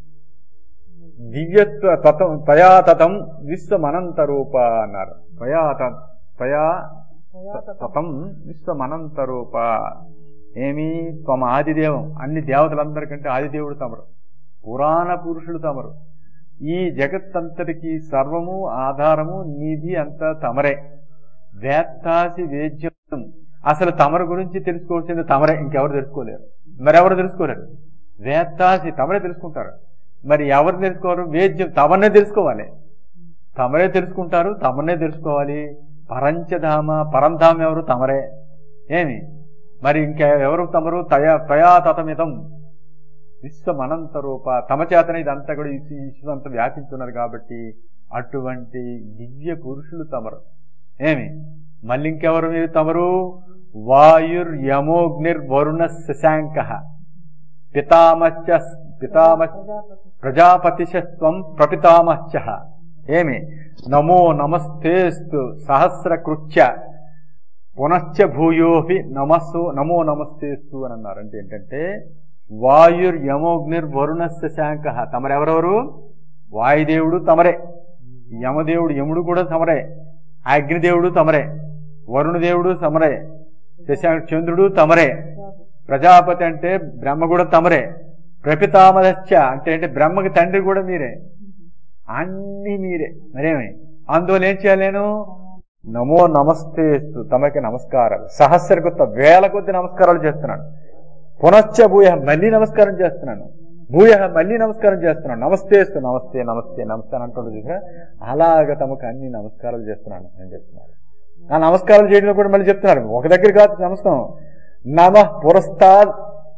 దివ్యత్వ తతం త్వయా తతం విశ్వమనంతరూప అన్నారు త్వయా త- త్వయా తతం విశ్వమనంతరూప ఏమి త్వమ ఆదిదేవం అన్ని దేవతలందరికంటే ఆదిదేవుడు తమరు పురాణ పురుషుడు తమరు ఈ జగత్తంతటికి సర్వము ఆధారము నిధి అంతా తమరే వేత్తాసి వేద్యం అసలు తమరు గురించి తెలుసుకోవాల్సింది తమరే ఇంకెవరు తెలుసుకోలేరు మరెవరు తెలుసుకోలేరు వేత్తాసి తమరే తెలుసుకుంటారు మరి ఎవరు తెలుసుకోరు వేద్యం తమనే తెలుసుకోవాలి తమరే తెలుసుకుంటారు తమనే తెలుసుకోవాలి పరంచధామ పరంధామ ఎవరు తమరే ఏమి మరి ఇంకా ఎవరు తమరు తయా తయా తతమితం విశ్వమనంత రూప తమ చేతనే ఇదంతా కూడా ఈ విశ్వం అంతా వ్యాపించున్నారు కాబట్టి అటువంటి దివ్య పురుషులు తమరు ఏమి మళ్ళీ ఇంకెవరు మీరు తమరు వాయుర్ యమోగ్నిర్ వరుణ శశాంక పితామచ్చ పితామ ప్రజాపతిశత్వం ప్రపితామశ్చ ఏమి నమో నమస్తేస్తు సహస్రకృత్య పునశ్చ భూయోహి నమస్సు నమో నమస్తేస్తు అని అన్నారు అంటే ఏంటంటే వాయుర్ యమోగ్నిర్ వరుణస్య శాంక తమరెవరెవరు వాయుదేవుడు తమరే యమదేవుడు యముడు కూడా తమరే అగ్నిదేవుడు తమరే వరుణదేవుడు తమరే శశాంక చంద్రుడు తమరే ప్రజాపతి అంటే బ్రహ్మ కూడా తమరే ప్రపితామదశ్చ అంటే అంటే బ్రహ్మకి తండ్రి కూడా మీరే అన్ని మీరే మరేమి అందువల్ల ఏం చేయాలి నేను నమో నమస్తేస్తు తమకి నమస్కారాలు సహస్ర కొత్త వేల కొద్ది నమస్కారాలు చేస్తున్నాను పునశ్చ భూయ మళ్ళీ నమస్కారం చేస్తున్నాను భూయ మళ్ళీ నమస్కారం చేస్తున్నాను నమస్తేస్తు నమస్తే నమస్తే నమస్తే అని అంటుండే చూసా అలాగ తమకు అన్ని నమస్కారాలు చేస్తున్నాను అని చెప్తున్నారు ఆ నమస్కారం చేయడం కూడా మళ్ళీ చెప్తున్నారు ఒక దగ్గర కాదు నమస్కారం నమ పురస్తాద్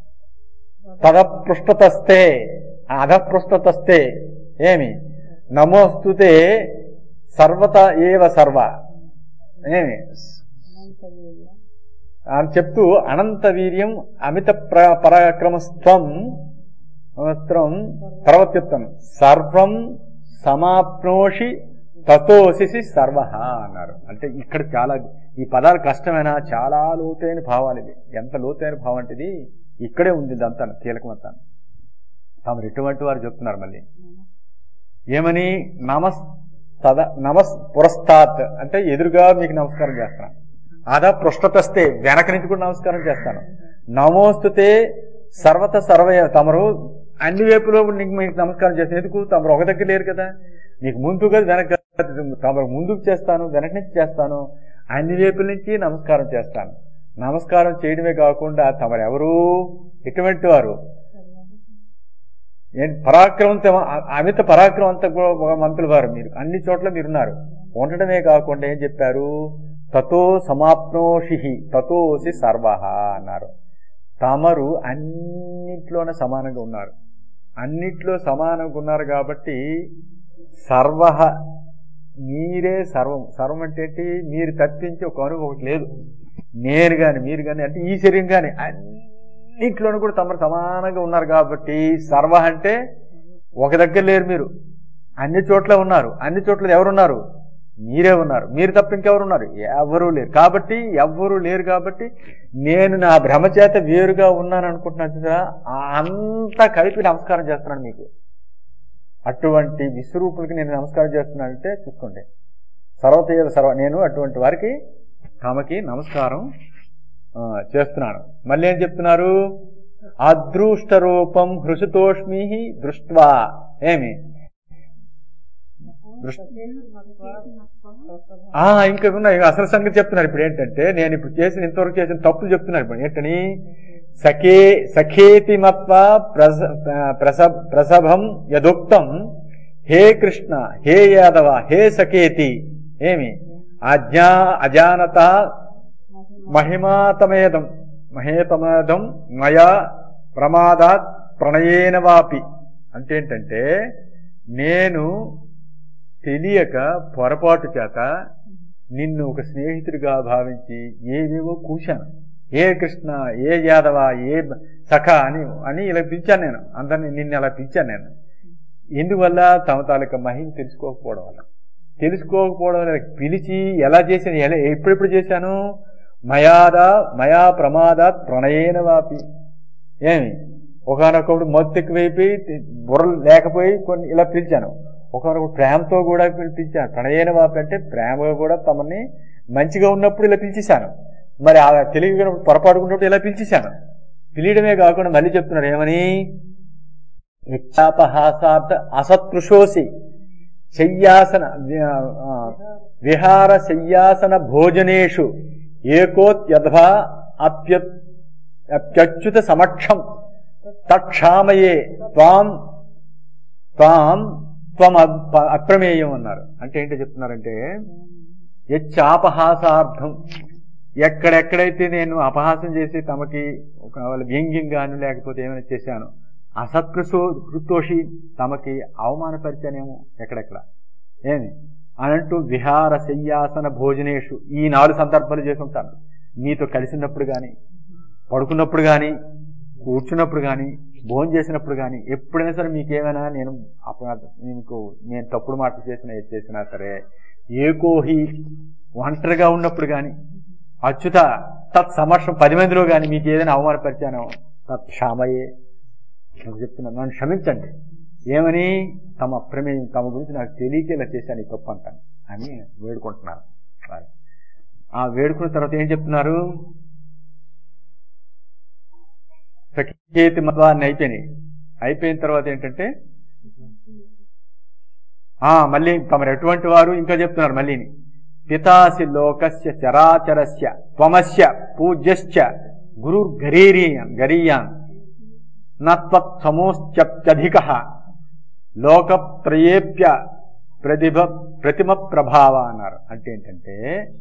తదపృష్టతస్తే అధపృష్టతస్తే ఏమి నమోస్తుతే సర్వత ఏవ సర్వ ఏమి అని చెప్తూ అనంత వీర్యం అమిత ప్ర పరాక్రమస్త్వం స్త్రం తర్వాత చెప్తాను సర్వం సమాప్నోషి తతోసి సర్వ అన్నారు అంటే ఇక్కడ చాలా ఈ పదాలు కష్టమైనా చాలా లోతైన భావాలు ఇవి ఎంత లోతైన భావం అంటే ఇది ఇక్కడే ఉంది ఇదంతా కీలకమంతా తమరు ఎటువంటి వారు చెప్తున్నారు మళ్ళీ ఏమని నమస్ తద నమస్ పురస్తాత్ అంటే ఎదురుగా మీకు నమస్కారం చేస్తాను అదా పృష్ఠతస్తే వెనక నుంచి కూడా నమస్కారం చేస్తాను నమోస్తుతే సర్వత సర్వయ తమరు అన్ని వైపులో నీకు మీకు నమస్కారం చేస్తాను ఎందుకు తమరు ఒక దగ్గర లేరు కదా నీకు ముందు కదా వెనక తమరు ముందుకు చేస్తాను వెనక నుంచి చేస్తాను అన్ని వైపుల నుంచి నమస్కారం చేస్తాను నమస్కారం చేయడమే కాకుండా తమరెవరు ఎటువంటి వారు ఏంటి పరాక్రమంతో అమిత పరాక్రమంతో మంత్రులు వారు మీరు అన్ని చోట్ల మీరున్నారు ఉండటమే కాకుండా ఏం చెప్పారు తతో సమాప్నోషి తతోసి సర్వ అన్నారు తమరు అన్నిట్లోనే సమానంగా ఉన్నారు అన్నిట్లో సమానంగా ఉన్నారు కాబట్టి సర్వ మీరే సర్వం సర్వం అంటే ఏంటి మీరు తప్పించి ఒక అణువు ఒకటి లేదు నేను కానీ మీరు కానీ అంటే ఈ శరీరం కానీ అన్నిట్లోనూ కూడా తమరు సమానంగా ఉన్నారు కాబట్టి సర్వ అంటే ఒక దగ్గర లేరు మీరు అన్ని చోట్ల ఉన్నారు అన్ని చోట్ల ఎవరున్నారు మీరే ఉన్నారు మీరు తప్ప ఇంకెవరున్నారు ఎవరూ లేరు కాబట్టి ఎవ్వరూ లేరు కాబట్టి నేను నా భ్రమ చేత వేరుగా ఉన్నాను అనుకుంటున్నాను చూసారా అంతా కలిపి నమస్కారం చేస్తున్నాను మీకు అటువంటి విశ్వరూపులకి నేను నమస్కారం చేస్తున్నానంటే చూసుకోండి సర్వతీయ సర్వ నేను అటువంటి వారికి తమకి నమస్కారం ఆ, చేస్తున్నాను మళ్ళీ ఏం చెప్తున్నారు అదృష్ట రూపం హృషితోష్మి దృష్ట్వా ఏమి దృష్టి ఆ, ఇంకా ఉన్నాయి అసలు సంగతి చెప్తున్నారు ఇప్పుడు ఏంటంటే నేను ఇప్పుడు చేసిన ఇంతవరకు చేసిన తప్పులు చెప్తున్నారు ఇప్పుడు ఏంటని సఖే సఖేతి మత్వ ప్రస ప్రస- ప్రసభం యదుక్తం హే కృష్ణ హే యాదవ హే సఖేతి ఏమి అజ్ఞా అజానత మహిమాతమేదం మహేతమేదం మయా ప్రమాదాత్ ప్రణయేన వాపి అంటే ఏంటంటే నేను తెలియక పొరపాటు చేత నిన్ను ఒక స్నేహితుడిగా భావించి ఏవేవో కూశాను ఏ కృష్ణ ఏ యాదవ ఏ బ- సఖ అని అని ఇలా పిలిచాను నేను అందరిని నిన్ను అలా పిలిచాను నేను ఎందువల్ల తమ తాలూకా మహిమ తెలుసుకోకపోవడం వల్ల తెలుసుకోకపోవడం వల్ల పిలిచి ఎలా చేశాను ఎలా ఎప్పుడెప్పుడు చేశాను మయాద మయా ప్రమాదాత్ ప్రణయేన వాపి ఏమి ఒకనొకప్పుడు మత్తు ఎక్కువైపోయి బుర్ర లేకపోయి కొన్ని ఇలా పిలిచాను ఒకనొక ప్రేమతో కూడా పిలిపించాను ప్రణయేన వాపి అంటే ప్రేమగా కూడా తమని మంచిగా ఉన్నప్పుడు ఇలా పిలిచేశాను మరి ఆ తెలివిగా పొరపాటుకున్నప్పుడు ఇలా పిలిచేశాను పిలియడమే కాకుండా మళ్ళీ చెప్తున్నారు ఏమని విక్షాపహాసార్థ అసత్కృషోసి శయ్యాసన ఆ, విహార శయ్యాసన భోజనేషు ఏకోత్యథా అప్య అప్యచ్యుత సమక్షం తక్షామయే త్వాం త్వాం త్వం అప్- అప్రమేయం అన్నారు అంటే ఏంటో చెప్తున్నారంటే యచ్చాపహాసార్థం ఎక్కడెక్కడైతే నేను అపహాసం చేసి తమకి ఒక వ్యంగ్యం గాను లేకపోతే ఏమైనా చేశాను అసత్కృషో కృతోషి తమకి అవమానపరిచానేమో ఎక్కడెక్కడ ఏమి అనంటూ విహార శయ్యాసన భోజనేషు ఈ నాలుగు సందర్భాలు చేసి ఉంటాను మీతో కలిసినప్పుడు కానీ పడుకున్నప్పుడు కానీ కూర్చున్నప్పుడు కానీ భోజనం చేసినప్పుడు కానీ ఎప్పుడైనా సరే మీకేమైనా నేను అపరాధ మీకు నేను తప్పుడు మాటలు చేసినా ఏది చేసినా సరే ఏకోహి ఒంటరిగా ఉన్నప్పుడు కానీ అచ్యుత తత్ సమర్షం పది మందిలో కానీ మీకు ఏదైనా అవమానపరిచానో తత్ క్షామయే నాకు చెప్తున్నాను నన్ను క్షమించండి ఏమని తమ ప్రమేయం తమ గురించి నాకు తెలియక ఇలా చేశాను ఈ తప్పు అంటాను అని వేడుకుంటున్నారు వారు. ఆ వేడుకున్న తర్వాత ఏం చెప్తున్నారు సఖేతి మతాన్ని అయిపోయినాయి అయిపోయిన తర్వాత ఏంటంటే ఆ మళ్ళీ తమరు ఎటువంటి వారు ఇంకా చెప్తున్నారు మళ్ళీని పితాసి లోకస్య చరాచరస్య త్వమస్య పూజ్యశ్చ గురు గరీరీయాన్ గరీయాన్ నత్వత్ సమోశ్చప్యధిక లోకత్రయేప్య ప్రతిభ ప్రతిమ ప్రభావ అన్నారు అంటే ఏంటంటే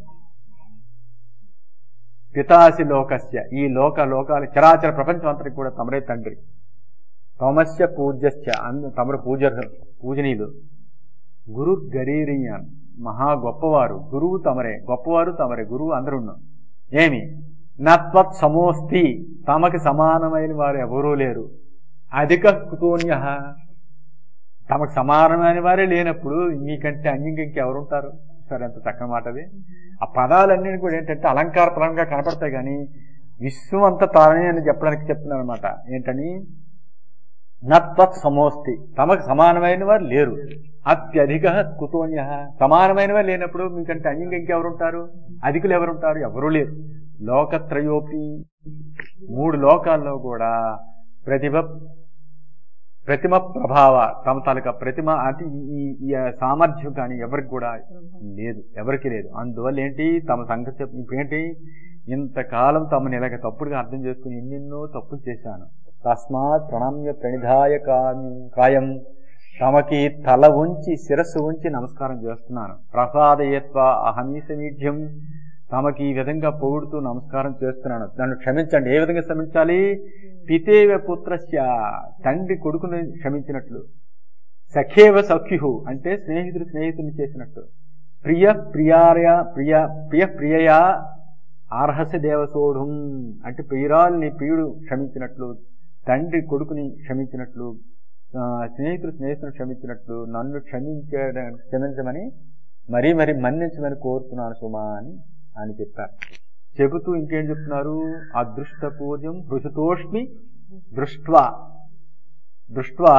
పితాసి లోకస్య ఈ లోక లోకాలు చరాచర ప్రపంచం అంతటికి కూడా తమరే తండ్రి తమస్య పూజ్యశ్చ అందు తమరు పూజ పూజనీయులు గురు గరీరియాన్ మహా గొప్పవారు గురువు తమరే గొప్పవారు తమరే గురువు అందరూ ఏమి నత్వత్ సమోస్తి తమకి సమానమైన వారు ఎవరూ లేరు అధిక కుతోన్య తమకు సమానమైన వారే లేనప్పుడు మీకంటే అన్యంగా ఇంకెవరుంటారు సరే ఎంత చక్కని మాట అది ఆ పదాలన్నీ కూడా ఏంటంటే అలంకారపరంగా కనపడతాయి కానీ విశ్వం అంతా తానే అని చెప్పడానికి చెప్తున్నారు అనమాట ఏంటని నత్వత్ సమోస్తి తమకు సమానమైన వారు లేరు అత్యధిక కుతోన్య సమానమైన వారు లేనప్పుడు మీకంటే అన్యంగా ఇంకెవరుంటారు అధికులు ఎవరుంటారు ఎవరూ లేరు లోకత్రయోపి మూడు లోకాల్లో కూడా ప్రతిభ ప్రతిమ ప్రభావ తమ తాలూకా ప్రతిమ అది ఈ ఈ సామర్థ్యం కానీ ఎవరికి కూడా లేదు ఎవరికి లేదు అందువల్ల ఏంటి తమ సంగతి చెప్ప ఇప్పుడేంటి ఇంతకాలం తమని ఇలాగ తప్పుడుగా అర్థం చేసుకుని ఎన్నెన్నో తప్పులు చేశాను తస్మాత్ ప్రణమ్య ప్రణిధాయ కామి- కాయం తమకి తల ఉంచి శిరస్సు ఉంచి నమస్కారం చేస్తున్నాను ప్రసాదయత్వ అహమీసమీఢ్యం తమకి ఈ విధంగా పొగుడుతూ నమస్కారం చేస్తున్నాను నన్ను క్షమించండి ఏ విధంగా క్షమించాలి పితేవ పుత్రస్య తండ్రి కొడుకుని క్షమించినట్లు సఖేవ సఖ్యు అంటే స్నేహితుడు స్నేహితుని చేసినట్టు ప్రియ ప్రియార్య ప్రియ ప్రియ ప్రియయా ఆర్హస దేవసోఢం అంటే ప్రియురాల్ని ప్రియుడు క్షమించినట్లు తండ్రి కొడుకుని క్షమించినట్లు ఆ, స్నేహితుడు స్నేహితుని క్షమించినట్లు నన్ను క్షమించే క్షమించమని మరీ మరీ మన్నించమని కోరుతున్నాను సుమా అని అని చెప్పారు చెబుతూ ఇంకేం చెప్తున్నారు అదృష్ట పూజ్యం హృషతోష్మి దృష్ట్వా దృష్ట్వా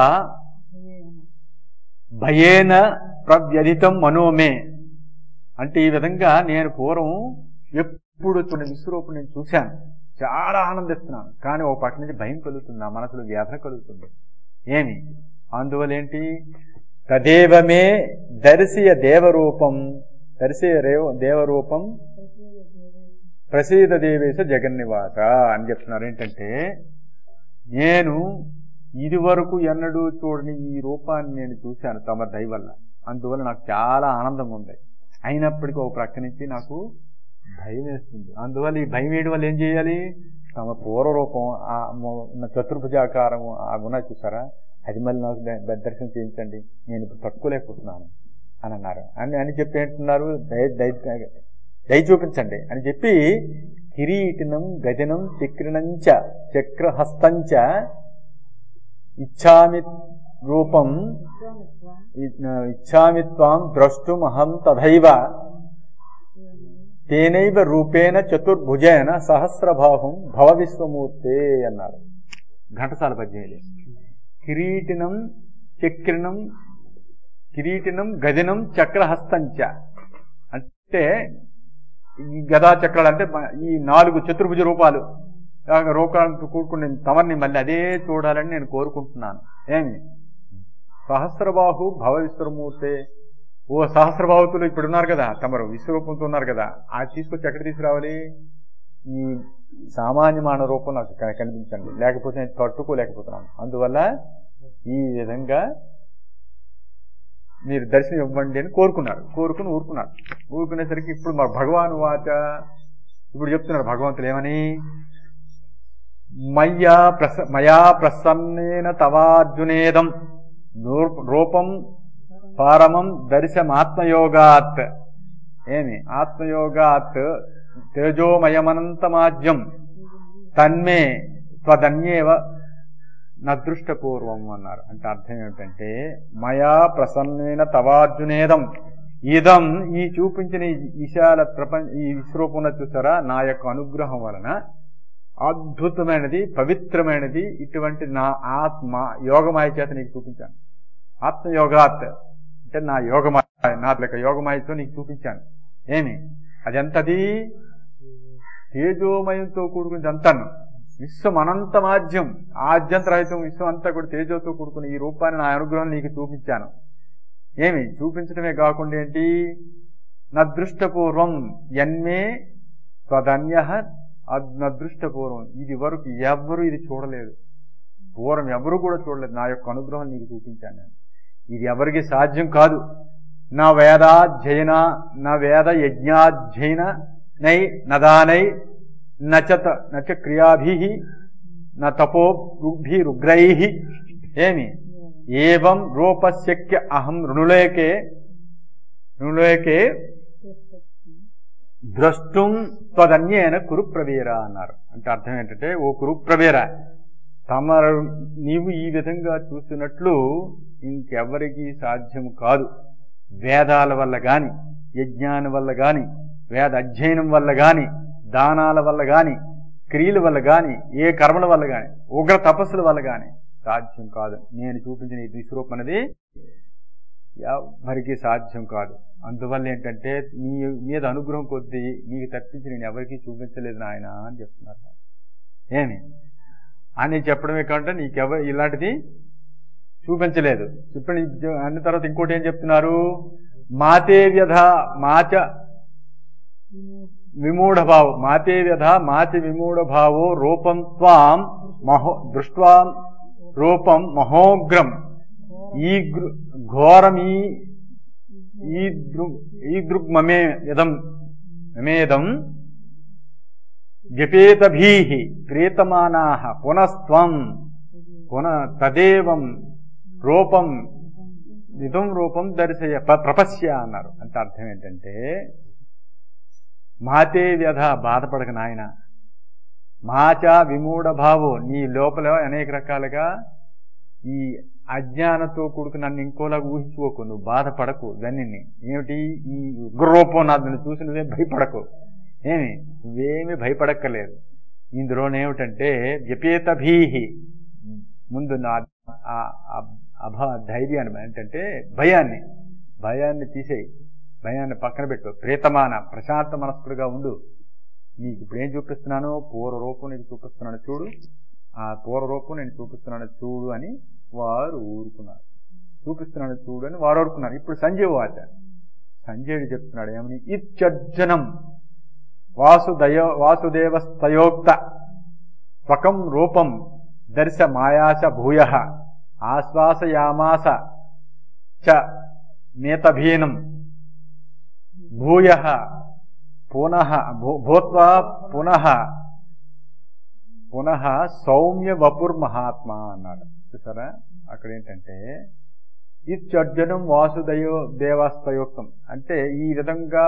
భయేన ప్రవ్యధితం మనోమే అంటే ఈ విధంగా నేను పూర్వం ఎప్పుడు చూడండి విశ్వరూపం నేను చూశాను చాలా ఆనందిస్తున్నాను కానీ ఒక పక్క నుంచి భయం కలుగుతుంది నా మనసులో వ్యాధన కలుగుతుంది ఏమి అందువల్ల ఏంటి తదేవమే దర్శియ దేవరూపం దర్శియ రేవ దేవరూపం ప్రసీద దేవేశ జగన్నివాస అని చెప్తున్నారు ఏంటంటే నేను ఇది వరకు ఎన్నడూ చూడని ఈ రూపాన్ని నేను చూశాను తమ దయ వల్ల అందువల్ల నాకు చాలా ఆనందంగా ఉంది అయినప్పటికీ ఒక ప్రక్క నుంచి నాకు భయం వేస్తుంది అందువల్ల ఈ భయం వేయడం వల్ల ఏం చేయాలి తమ పూర్వ రూపం ఆ మొ- ఉన్న చతుర్భుజాకారము ఆ గుణ చూసారా అది మళ్ళీ నాకు ద- ద- దర్శనం చేయించండి నేను ఇప్పుడు తట్టుకోలేకపోతున్నాను అని అన్నారు అని అని చెప్పి ఏంటున్నారు దయ దయ దయ చూపించండి అని చెప్పి కిరీటినం గజనం చక్రిణంచ చక్రహస్తంచ ఇచ్చామి రూపం ఇ- ఇచ్చామి త్వాం ద్రష్టుమహం తథైవ తేనైవ రూపేణ చతుర్భుజేన సహస్రబాహుం భవ విశ్వమూర్తే అన్నారు ఘంటసాల పద్యంలో కిరీటినం చక్రినం కిరీటినం గజనం చక్రహస్తంచ అంటే ఈ గదా చక్రాలు అంటే మ- ఈ నాలుగు చతుర్భుజ రూపాలు ఆ రూపాలతో కూడుకుని తమర్ని మళ్ళీ అదే చూడాలని నేను కోరుకుంటున్నాను ఏమి సహస్రబాహు భవ విశ్వమూర్తే ఓ సహస్రబాహుతులు ఇప్పుడు ఉన్నారు కదా తమరు విశ్వరూపంతో ఉన్నారు కదా అది తీసుకొచ్చి ఎక్కడ తీసుకురావాలి ఈ సామాన్య మానవ రూపం నాకు క- కనిపించండి లేకపోతే నేను తట్టుకోలేకపోతున్నాను అందువల్ల ఈ విధంగా మీరు దర్శనం ఇవ్వండి అని కోరుకున్నారు కోరుకుని ఊరుకున్నారు ఊరుకునేసరికి ఇప్పుడు మా భగవాన్ వాచ ఇప్పుడు చెప్తున్నారు భగవంతుడు ఏమని మయ్యా ప్రస మయా ప్రసన్నేన తవార్జునేదం నూ- రూపం పారమం దర్శమాత్మయోగాత్ ఏమి ఆత్మయోగాత్ తేజోమయమనంతమాజ్యం తన్మే త్వదన్యేవ నదృష్టపూర్వం అన్నారు అంటే అర్థం ఏమిటంటే మయా ప్రసన్నేన తవార్జునేదం ఇదం ఈ చూపించిన ఈ విశాల ప్రపంచ ఈ విశ్వరూపంలో చూసారా నా యొక్క అనుగ్రహం వలన అద్భుతమైనది పవిత్రమైనది ఇటువంటి నా ఆత్మ యోగమాయ చేత నీకు చూపించాను ఆత్మయోగాత్ అంటే నా యోగమాయ నా యొక్క యోగమాయతో నీకు చూపించాను ఏమి అదెంతది తేజోమయంతో కూడుకుని అంతాను విశ్వం అనంతమాజ్యం ఆద్యంతరహితం విశ్వం అంతా కూడా తేజోతో కూడుకుని ఈ రూపాన్ని నా అనుగ్రహం నీకు చూపించాను ఏమి చూపించడమే కాకుండా ఏంటి నదృష్టపూర్వం ఎన్మే తదన్య నదృష్టపూర్వం ఇది వరకు ఎవ్వరూ ఇది చూడలేదు పూర్వం ఎవరు కూడా చూడలేదు నా యొక్క అనుగ్రహం నీకు చూపించాను నేను ఇది ఎవరికి సాధ్యం కాదు నా వేదాధ్యయన నా వేద యజ్ఞాధ్యయన నై నదానై నచత నచ క్రియాభి న తపోభిరుగ్రై ఏమి ఏవం రూపశక్య అహం రుణులేకే రుణులేకే ద్రష్టుం త్వదన్యేన కురుప్రవీర అన్నారు అంటే అర్థం ఏంటంటే ఓ కురుప్రవీర తమ నీవు ఈ విధంగా చూసినట్లు ఇంకెవరికి సాధ్యం కాదు వేదాల వల్ల గాని యజ్ఞానం వల్ల గాని వేద అధ్యయనం వల్ల గాని దానాల వల్ల గాని క్రియల వల్ల గాని ఏ కర్మల వల్ల గాని ఉగ్ర తపస్సుల వల్ల గాని సాధ్యం కాదు నేను చూపించిన ఈ విశ్వరూపం అనేది ఎవరికి సాధ్యం కాదు అందువల్ల ఏంటంటే నీ మీద అనుగ్రహం కొద్దీ నీకు తప్పించి నేను ఎవరికీ చూపించలేదు నాయన అని చెప్తున్నారు ఏమి అని చెప్పడమే కాకుండా నీకెవ ఇలాంటిది చూపించలేదు ఇప్పుడు నీ- అన్న తర్వాత ఇంకోటి ఏం చెప్తున్నారు మాతే వ్యధ మాచ విమూఢ భావ మాతే వ్యధ మాతి విమూఢ భావో రూపం త్వాం మహో దృష్ట్వా రూపం మహోగ్రం ఈ గృ- ఘోరం ఈ ఈ దృ ఈ దృగ్మమే యదం మేదం వ్యపేతభీ ప్రేతమానా పునస్త్వం పున తదేవం రూపం ఇదం రూపం దర్శయ ప్ర- ప్రపశ్య అన్నారు అంటే అర్థం ఏంటంటే మాతే వ్యధ బాధపడక నాయన మాచా విమూఢ భావో నీ లోపల అనేక రకాలుగా ఈ అజ్ఞానంతో కూడుకు నన్ను ఇంకోలాగా ఊహించుకోకు నువ్వు బాధపడకు ఇవన్నీ ఏమిటి ఈ ఉగ్రరూపం నన్ను చూసి నువ్వే భయపడకు ఏమి నువ్వేమి భయపడక్కర్లేదు ఇందులోనేమిటంటే వ్యపేత భీహి ముందు నా ఆ- ఆ- అభ ధైర్యాన్ని ఏంటంటే భయాన్ని భయాన్ని తీసేయి భయాన్ని పక్కన పెట్టు ప్రేతమాన ప్రశాంత మనస్కుడిగా ఉండు నీకు ఇప్పుడు ఏం చూపిస్తున్నాను పూర్వ రూపం నీకు చూపిస్తున్నాను చూడు ఆ పూర్వ రూపం నేను చూపిస్తున్నాను చూడు అని వారు ఊరుకున్నారు చూపిస్తున్నాను చూడు అని వారు ఊరుకున్నారు ఇప్పుడు సంజయ్ వాచ సంజయుడు చెప్తున్నాడు ఏమని ఇత్యర్జనం వాసుదయ వాసుదేవస్తయోక్త స్వకం రూపం దర్శ మాయాస భూయ ఆశ్వాసయామాస చ నేతభీనం భూయ పునః భూ- భూత్వా పునః పునః సౌమ్య వపుర్ మహాత్మా అన్నారు చూసారా అక్కడ ఏంటంటే ఇత్యర్జునం వాసుదయో దేవాస్తయోక్తం అంటే ఈ విధంగా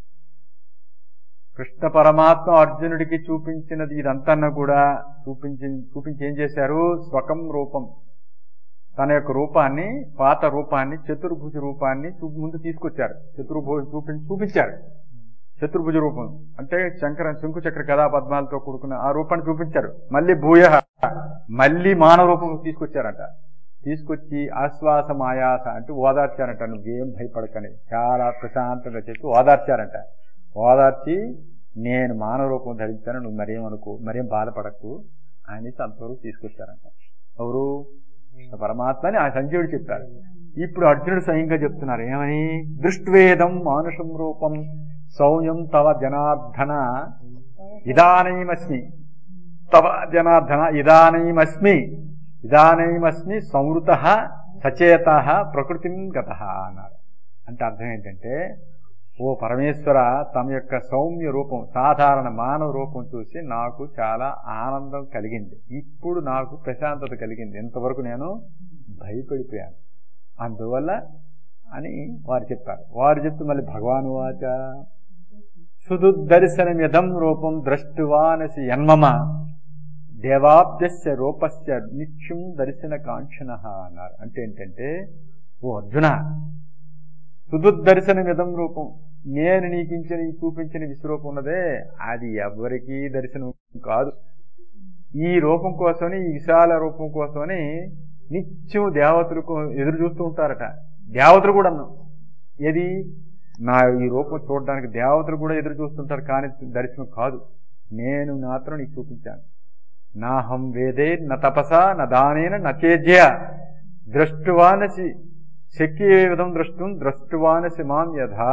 కృష్ణ పరమాత్మ అర్జునుడికి చూపించినది ఇదంతా కూడా చూపించి చూపించి ఏం చేశారు స్వకం రూపం తన యొక్క రూపాన్ని పాత రూపాన్ని చతుర్భుజ రూపాన్ని చూ- ముందు తీసుకొచ్చారు చతుర్భుజ చూపించి చూపించారు చతుర్భుజ రూపం అంటే శంకర శంకు చక్ర కథా పద్మాలతో కూడుకున్న ఆ రూపాన్ని చూపించారు మళ్ళీ భూయ మళ్ళీ మానవ రూపం తీసుకొచ్చారంట తీసుకొచ్చి ఆశ్వాస మాయాస అంటే ఓదార్చారంట నువ్వేం భయపడకని చాలా ప్రశాంతంగా చెప్పి ఓదార్చారంట ఓదార్చి నేను మానవ రూపం ధరించాను నువ్వు మరేం అనుకో మరేం బాధపడకు అనేసి అంతవరకు తీసుకొచ్చారంట ఎవరు పరమాత్మని ఆ సంజయుడు చెప్పారు ఇప్పుడు అర్జునుడు స్వయంగా చెప్తున్నారు ఏమని దృష్ట్వేదం మానుషం రూపం సౌమ్యం తవ జనార్దన ఇదానైమస్మి తవ జనార్దన ఇదానైమస్మి ఇదానైమస్మి సంవృత సచేత ప్రకృతిం గత అన్నారు అంటే అర్థం ఏంటంటే ఓ పరమేశ్వర తమ యొక్క సౌమ్య రూపం సాధారణ మానవ రూపం చూసి నాకు చాలా ఆనందం కలిగింది ఇప్పుడు నాకు ప్రశాంతత కలిగింది ఇంతవరకు నేను భయపడిపోయాను అందువల్ల అని వారు చెప్పారు వారు చెప్తూ మళ్ళీ భగవాను వాచ సుదుర్దర్శనమిదం రూపం ద్రష్టువానసి యన్మమ దేవాప్యస్య రూపస్య నిత్యం దర్శన కాంక్షణ అన్నారు అంటే ఏంటంటే ఓ అర్జున సుదుర్దర్శనమిదం రూపం నేను నీకించిన ఈ చూపించిన విశ్వరూపం ఉన్నదే అది ఎవరికీ దర్శనం కాదు ఈ రూపం కోసమని ఈ విశాల రూపం కోసమని నిత్యం దేవతలు కో- ఎదురు చూస్తూ ఉంటారట దేవతలు కూడా అన్నాం ఏది నా ఈ రూపం చూడడానికి దేవతలు కూడా ఎదురు చూస్తుంటారు కానీ దర్శనం కాదు నేను మాత్రం నీకు చూపించాను నాహం వేదే న తపసా న దానేన నచేజ్య ద్రష్టువానసి శక్య విధం ద్రష్టం ద్రష్టువానసి మాం యథా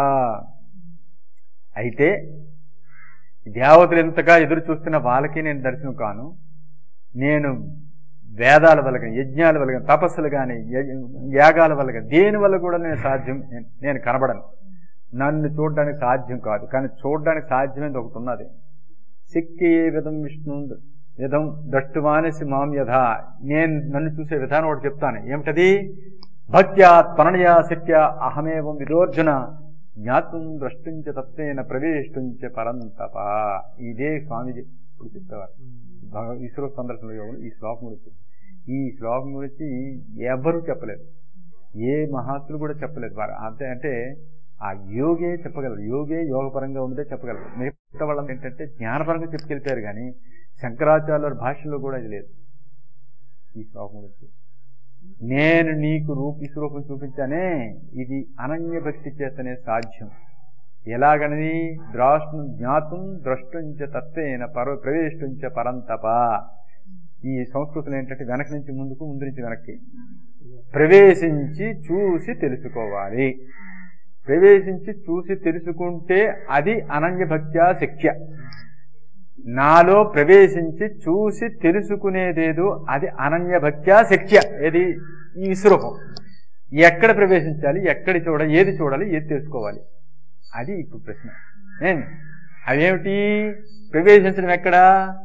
అయితే దేవతలు ఎంతగా ఎదురు చూస్తున్న వాళ్ళకి నేను దర్శనం కాను నేను వేదాల వల్ల కానీ యజ్ఞాల వల్ల కానీ తపస్సులు కానీ యాగాల వల్ల కానీ దేని వల్ల కూడా నేను సాధ్యం నేను- నేను కనబడను నన్ను చూడడానికి సాధ్యం కాదు కానీ చూడడానికి సాధ్యమైనది ఒకటి ఉన్నది శక్తి ఏ విధం విష్ణు విధం దట్టుమానేసి మాం యథ నేను నన్ను చూసే విధానం ఒకటి చెప్తాను ఏమిటది భక్త్యా త్వరణయా శక్త్యా అహమేవం విదోర్జున జ్ఞాతం ద్రష్టుంచ తత్వేన ప్రవేశించ పరంతప ఇదే స్వామి ఇప్పుడు చెప్పేవారు భగ- ఈశ్వర సందర్శన యోగంలో ఈ శ్లోకం గురించి ఈ శ్లోకం గురించి ఎవ్వరూ చెప్పలేదు ఏ మహాత్ములు కూడా చెప్పలేదు వారు అంతే అంటే ఆ యోగే చెప్పగలరు యోగే యోగపరంగా ఉన్నదే చెప్పగలరు మిగతా వాళ్ళని ఏంటంటే జ్ఞానపరంగా చెప్పుకెళ్ళిపోయారు కానీ శంకరాచార్యుల భాషలో కూడా ఇది లేదు ఈ శ్లోకం గురించి నేను నీకు రూప విశ్వరూపం చూపించానే ఇది అనన్య భక్తి చేతనే సాధ్యం ఎలాగని ద్రాష్టు జ్ఞాతం ద్రష్టుంచ తత్వేన పర ప్రవేశించ పరంతప ఈ సంస్కృతిలో ఏంటంటే వెనక నుంచి ముందుకు ముందు నుంచి వెనక్కి ప్రవేశించి చూసి తెలుసుకోవాలి ప్రవేశించి చూసి తెలుసుకుంటే అది అనన్య భక్త్యా శక్య నాలో ప్రవేశించి చూసి తెలుసుకునేదేదో అది అనన్య భక్త్యా శక్య ఏది ఈ విశ్వరూపం ఎక్కడ ప్రవేశించాలి ఎక్కడ చూడాలి ఏది చూడాలి ఏది తెలుసుకోవాలి అది ఇప్పుడు ప్రశ్న ఏం అవేమిటి ప్రవేశించడం ఎక్కడ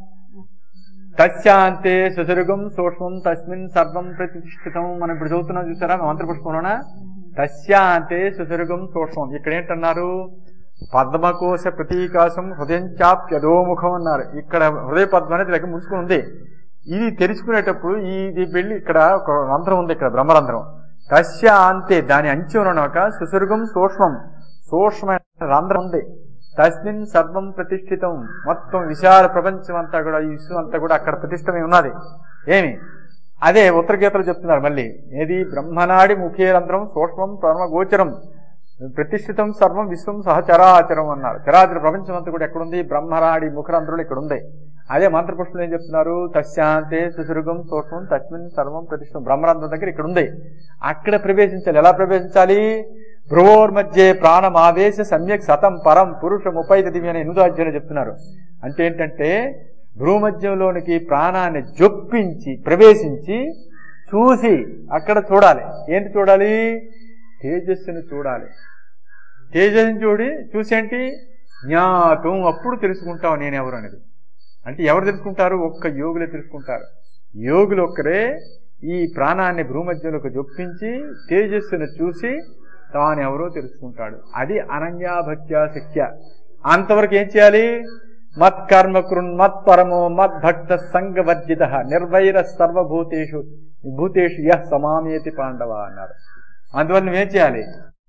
తస్యాంతే సుసరుగం సూక్ష్మం తస్మిన్ సర్వం ప్రతిష్ఠితం మనం ఇప్పుడు చదువుతున్నాం చూసారా మంత్రపుష్పంలోన తస్యాంతే సుసరుగం సూక్ష్మం ఇక్కడ ఏంటన్నారు పద్మకోశ ప్రతీకాశం హృదయం చాప్యధోముఖం అన్నారు ఇక్కడ హృదయ పద్మ అనేది దగ్గర ముడుచుకుని ఉంది ఇది తెరుచుకునేటప్పుడు ఇది వెళ్ళి ఇక్కడ ఒక రంధ్రం ఉంది ఇక్కడ బ్రహ్మరంధ్రం తస్య అంతే దాని అంచెన ఒక సుసర్గం సూక్ష్మం సూక్ష్మమైన రంధ్రం ఉంది తస్మిన్ సర్వం ప్రతిష్ఠితం మొత్తం విశాల ప్రపంచం అంతా కూడా ఈ విశ్వం అంతా కూడా అక్కడ ప్రతిష్టమై ఉన్నది ఏమి అదే ఉత్తర గీతలు చెప్తున్నారు మళ్ళీ ఏది బ్రహ్మనాడి ముఖే రంధ్రం సూక్ష్మం పరమ గోచరం ప్రతిష్ఠితం సర్వం విశ్వం సహచరాచరం అన్నారు చరాచర ప్రపంచం అంతా కూడా ఎక్కడుంది బ్రహ్మరాడి ముఖరంధ్రులు ఇక్కడ ఉంది అదే మంత్రపుష్పులు ఏం చెప్తున్నారు తస్యాంతే సుసురుగం సూక్ష్మం తస్మిన్ సర్వం ప్రతిష్టం బ్రహ్మరంధ్రం దగ్గర ఇక్కడ ఉంది అక్కడ ప్రవేశించాలి ఎలా ప్రవేశించాలి భ్రువోర్ మధ్య ప్రాణం ఆవేశ సమ్యక్ సతం పరం పురుష ముప్పై దివ్య అని ఎనిమిదో అధ్యాయులు చెప్తున్నారు అంటే ఏంటంటే భ్రూమధ్యంలోనికి ప్రాణాన్ని జొప్పించి ప్రవేశించి చూసి అక్కడ చూడాలి ఏంటి చూడాలి తేజస్సును చూడాలి తేజస్సుని చూడి చూసేంటి జ్ఞాతం అప్పుడు తెలుసుకుంటావు నేనెవరు అనేది అంటే ఎవరు తెలుసుకుంటారు ఒక్క యోగులే తెలుసుకుంటారు యోగులు ఒక్కరే ఈ ప్రాణాన్ని భూమధ్యంలోకి జొప్పించి తేజస్సును చూసి తానెవరో తెలుసుకుంటాడు అది అనన్యాభక్త్యా శిక్ష అంతవరకు ఏం చేయాలి మత్కర్మ కృన్ మత్పరమో మద్భక్త సంగవర్జిత నిర్వైర సర్వభూతేషు భూతేషు యహ్ సమామేతి పాండవ అన్నారు అందువల్ల నువ్వేం చేయాలి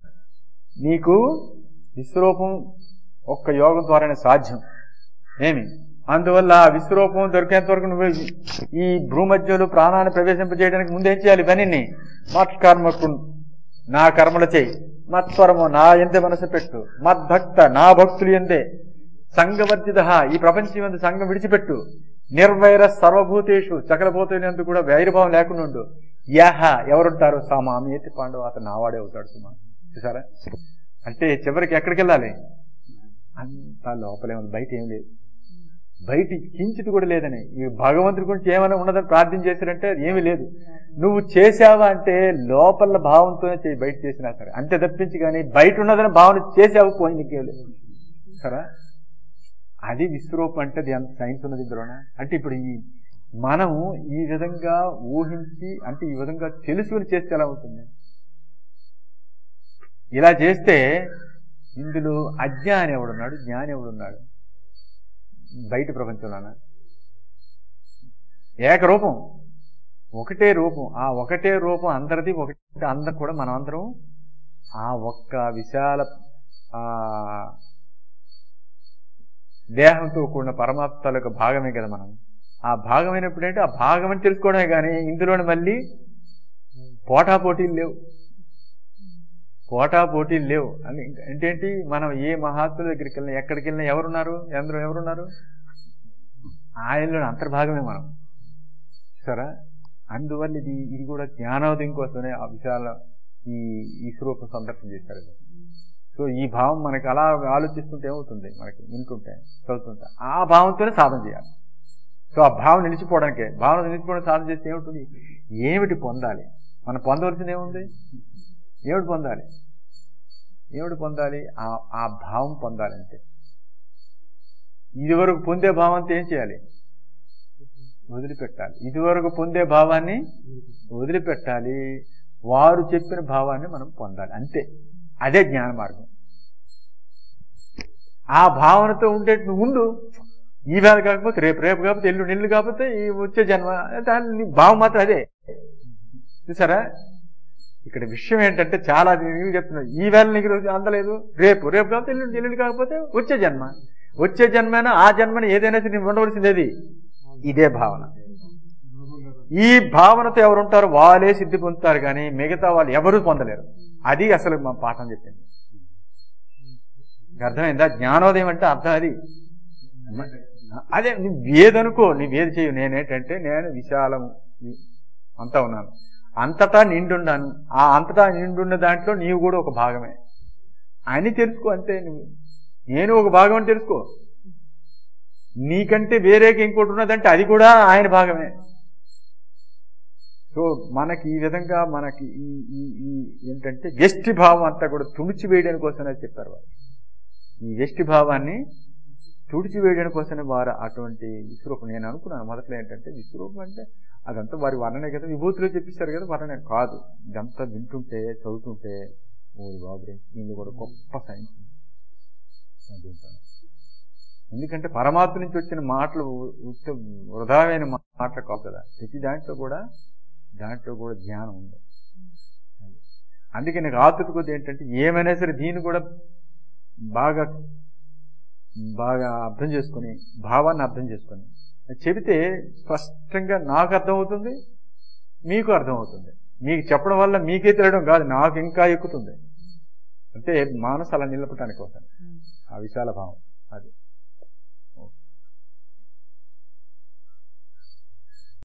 నీకు విశ్వరూపం ఒక్క యోగం ద్వారానే సాధ్యం ఏమి అందువల్ల ఆ విశ్వరూపం దొరికేంత వరకు నువ్వు ఈ భూమధ్యలు ప్రాణాన్ని ప్రవేశింపజేయడానికి ముందేం చేయాలి పనిని మత్కర్మకు నా కర్మలు చేయి మత్పరము నా ఎందే మనసు పెట్టు మద్భక్త నా భక్తులు ఎందే సంఘవర్జిత ఈ ప్రపంచం ఎందు సంఘం విడిచిపెట్టు నిర్వైర సర్వభూతేషు సకల భూతులందు కూడా వైరభావం లేకుండా ఉండు యహ ఎవరుంటారు సామామేతి పాండవ అతను నావాడే అవుతాడు సుమా చూసారా అంటే చివరికి ఎక్కడికి వెళ్ళాలి అంత లోపలే ఉంది బయట ఏం లేదు బయట కించిటి కూడా లేదని ఈ భగవంతుడి గురించి ఏమైనా ఉన్నదని ప్రార్థన చేశారంటే ఏమీ లేదు నువ్వు చేసావా అంటే లోపల భావంతోనే చేయి బయట చేసినా సరే అంతే తప్పించి కానీ బయట ఉన్నదని భావన చేసావు పోయింది లేదు సరే అది విశ్వరూపం అంటే అది ఎంత సైన్స్ ఉన్నది ద్రోణ అంటే ఇప్పుడు ఈ మనం ఈ విధంగా ఊహించి అంటే ఈ విధంగా తెలుసుకుని చేస్తే ఎలా అవుతుంది ఇలా చేస్తే ఇందులో అజ్ఞాని ఎవడున్నాడు జ్ఞాని ఎవడున్నాడు బయట ప్రపంచంలోన ఏకరూపం ఒకటే రూపం ఆ ఒకటే రూపం అందరిది ఒకటి అందరు కూడా మనం అందరం ఆ ఒక్క విశాల ఆ దేహంతో కూడిన పరమాత్మ యొక్క భాగమే కదా మనం ఆ భాగమైనప్పుడు ఏంటి ఆ భాగం అని తెలుసుకోవడమే కానీ ఇందులోని మళ్ళీ పోటా పోటీలు లేవు పోటా పోటీలు లేవు అని ఏంటేంటి మనం ఏ మహాత్ముల దగ్గరికి వెళ్ళినా ఎక్కడికి వెళ్ళినా ఎవరున్నారు ఎందులో ఎవరున్నారు ఆయనలోని అంతర్భాగమే మనం సరే అందువల్ల ఇది ఇది కూడా జ్ఞానోదయం కోసమే ఆ విశాల ఈ ఈ స్వరూపం సందర్శన చేశారు సో ఈ భావం మనకి అలా ఆలోచిస్తుంటే ఏమవుతుంది మనకి వింటుంటే చదువుతుంటే ఆ భావంతోనే సాధన చేయాలి సో ఆ భావం నిలిచిపోవడానికే భావన నిలిచిపోవడం సాధన చేస్తే ఏమిటి ఏమిటి పొందాలి మనం పొందవలసింది ఏముంది ఏమిటి పొందాలి ఏమిటి పొందాలి ఆ ఆ భావం పొందాలి అంతే ఇదివరకు పొందే భావంతో ఏం చేయాలి వదిలిపెట్టాలి ఇదివరకు పొందే భావాన్ని వదిలిపెట్టాలి వారు చెప్పిన భావాన్ని మనం పొందాలి అంతే అదే జ్ఞాన మార్గం ఆ భావనతో ఉండే నువ్వు ఉండు ఈ వేళ కాకపోతే రేపు రేపు కాకపోతే ఎల్లు నెల్లు కాకపోతే ఈ వచ్చే జన్మ దాని నీ భావం మాత్రం అదే చూసారా ఇక్కడ విషయం ఏంటంటే చాలా నేను చెప్తున్నా ఈ వేళ నీకు రోజు అందలేదు రేపు రేపు కాకపోతే ఎల్లుండి ఎల్లుండి కాకపోతే వచ్చే జన్మ వచ్చే జన్మైనా ఆ జన్మని ఏదైనా సరే నీకు ఉండవలసిందేది ఇదే భావన ఈ భావనతో ఎవరుంటారో వాళ్ళే సిద్ధి పొందుతారు కానీ మిగతా వాళ్ళు ఎవరు పొందలేరు అది అసలు మా పాఠం చెప్పింది అర్థమైందా జ్ఞానోదయం అంటే అర్థం అది అదే నువ్వేదనుకో నువ్వేది చేయు నేనేంటంటే నేను విశాలము అంతా ఉన్నాను అంతటా నిండున్నాను ఆ అంతటా నిండున్న దాంట్లో నీవు కూడా ఒక భాగమే అని తెలుసుకో అంతే నువ్వు నేను ఒక భాగం అని తెలుసుకో నీకంటే వేరేకి ఇంకోటి ఉన్నదంటే అది కూడా ఆయన భాగమే సో మనకి ఈ విధంగా మనకి ఈ ఈ ఈ ఏంటంటే వ్యష్టి భావం అంతా కూడా తుడిచివేయడానికి కోసమే చెప్పారు వాళ్ళు ఈ వ్యష్టి భావాన్ని తుడిచివేయడం కోసమే వారు అటువంటి విశ్వరూపం నేను అనుకున్నాను మొదట్లో ఏంటంటే విశ్వరూపం అంటే అదంతా వారి వర్ణనే కదా విభూతిలో చెప్పిస్తారు కదా వర్ణనే కాదు ఇదంతా వింటుంటే చదువుతుంటే ఓ బాబురే దీనిలో కూడా గొప్ప సైన్స్ ఉంది అని దీంట్లో. ఎందుకంటే పరమాత్మ నుంచి వచ్చిన మాటలు ఉత్త వృధామైన మాటలు కావు కదా ప్రతి దాంట్లో కూడా దాంట్లో కూడా జ్ఞానం ఉంది అందుకే నాకు ఆతృత కొద్ది ఏంటంటే ఏమైనా సరే దీన్ని కూడా బాగా బాగా అర్థం చేసుకొని భావాన్ని అర్థం చేసుకొని చెబితే స్పష్టంగా నాకు అర్థమవుతుంది మీకు అర్థమవుతుంది మీకు చెప్పడం వల్ల మీకే తెలియడం కాదు నాకు ఇంకా ఎక్కుతుంది అంటే మానసు అలా నిలపటానికి కోసం ఆ విశాల భావం అది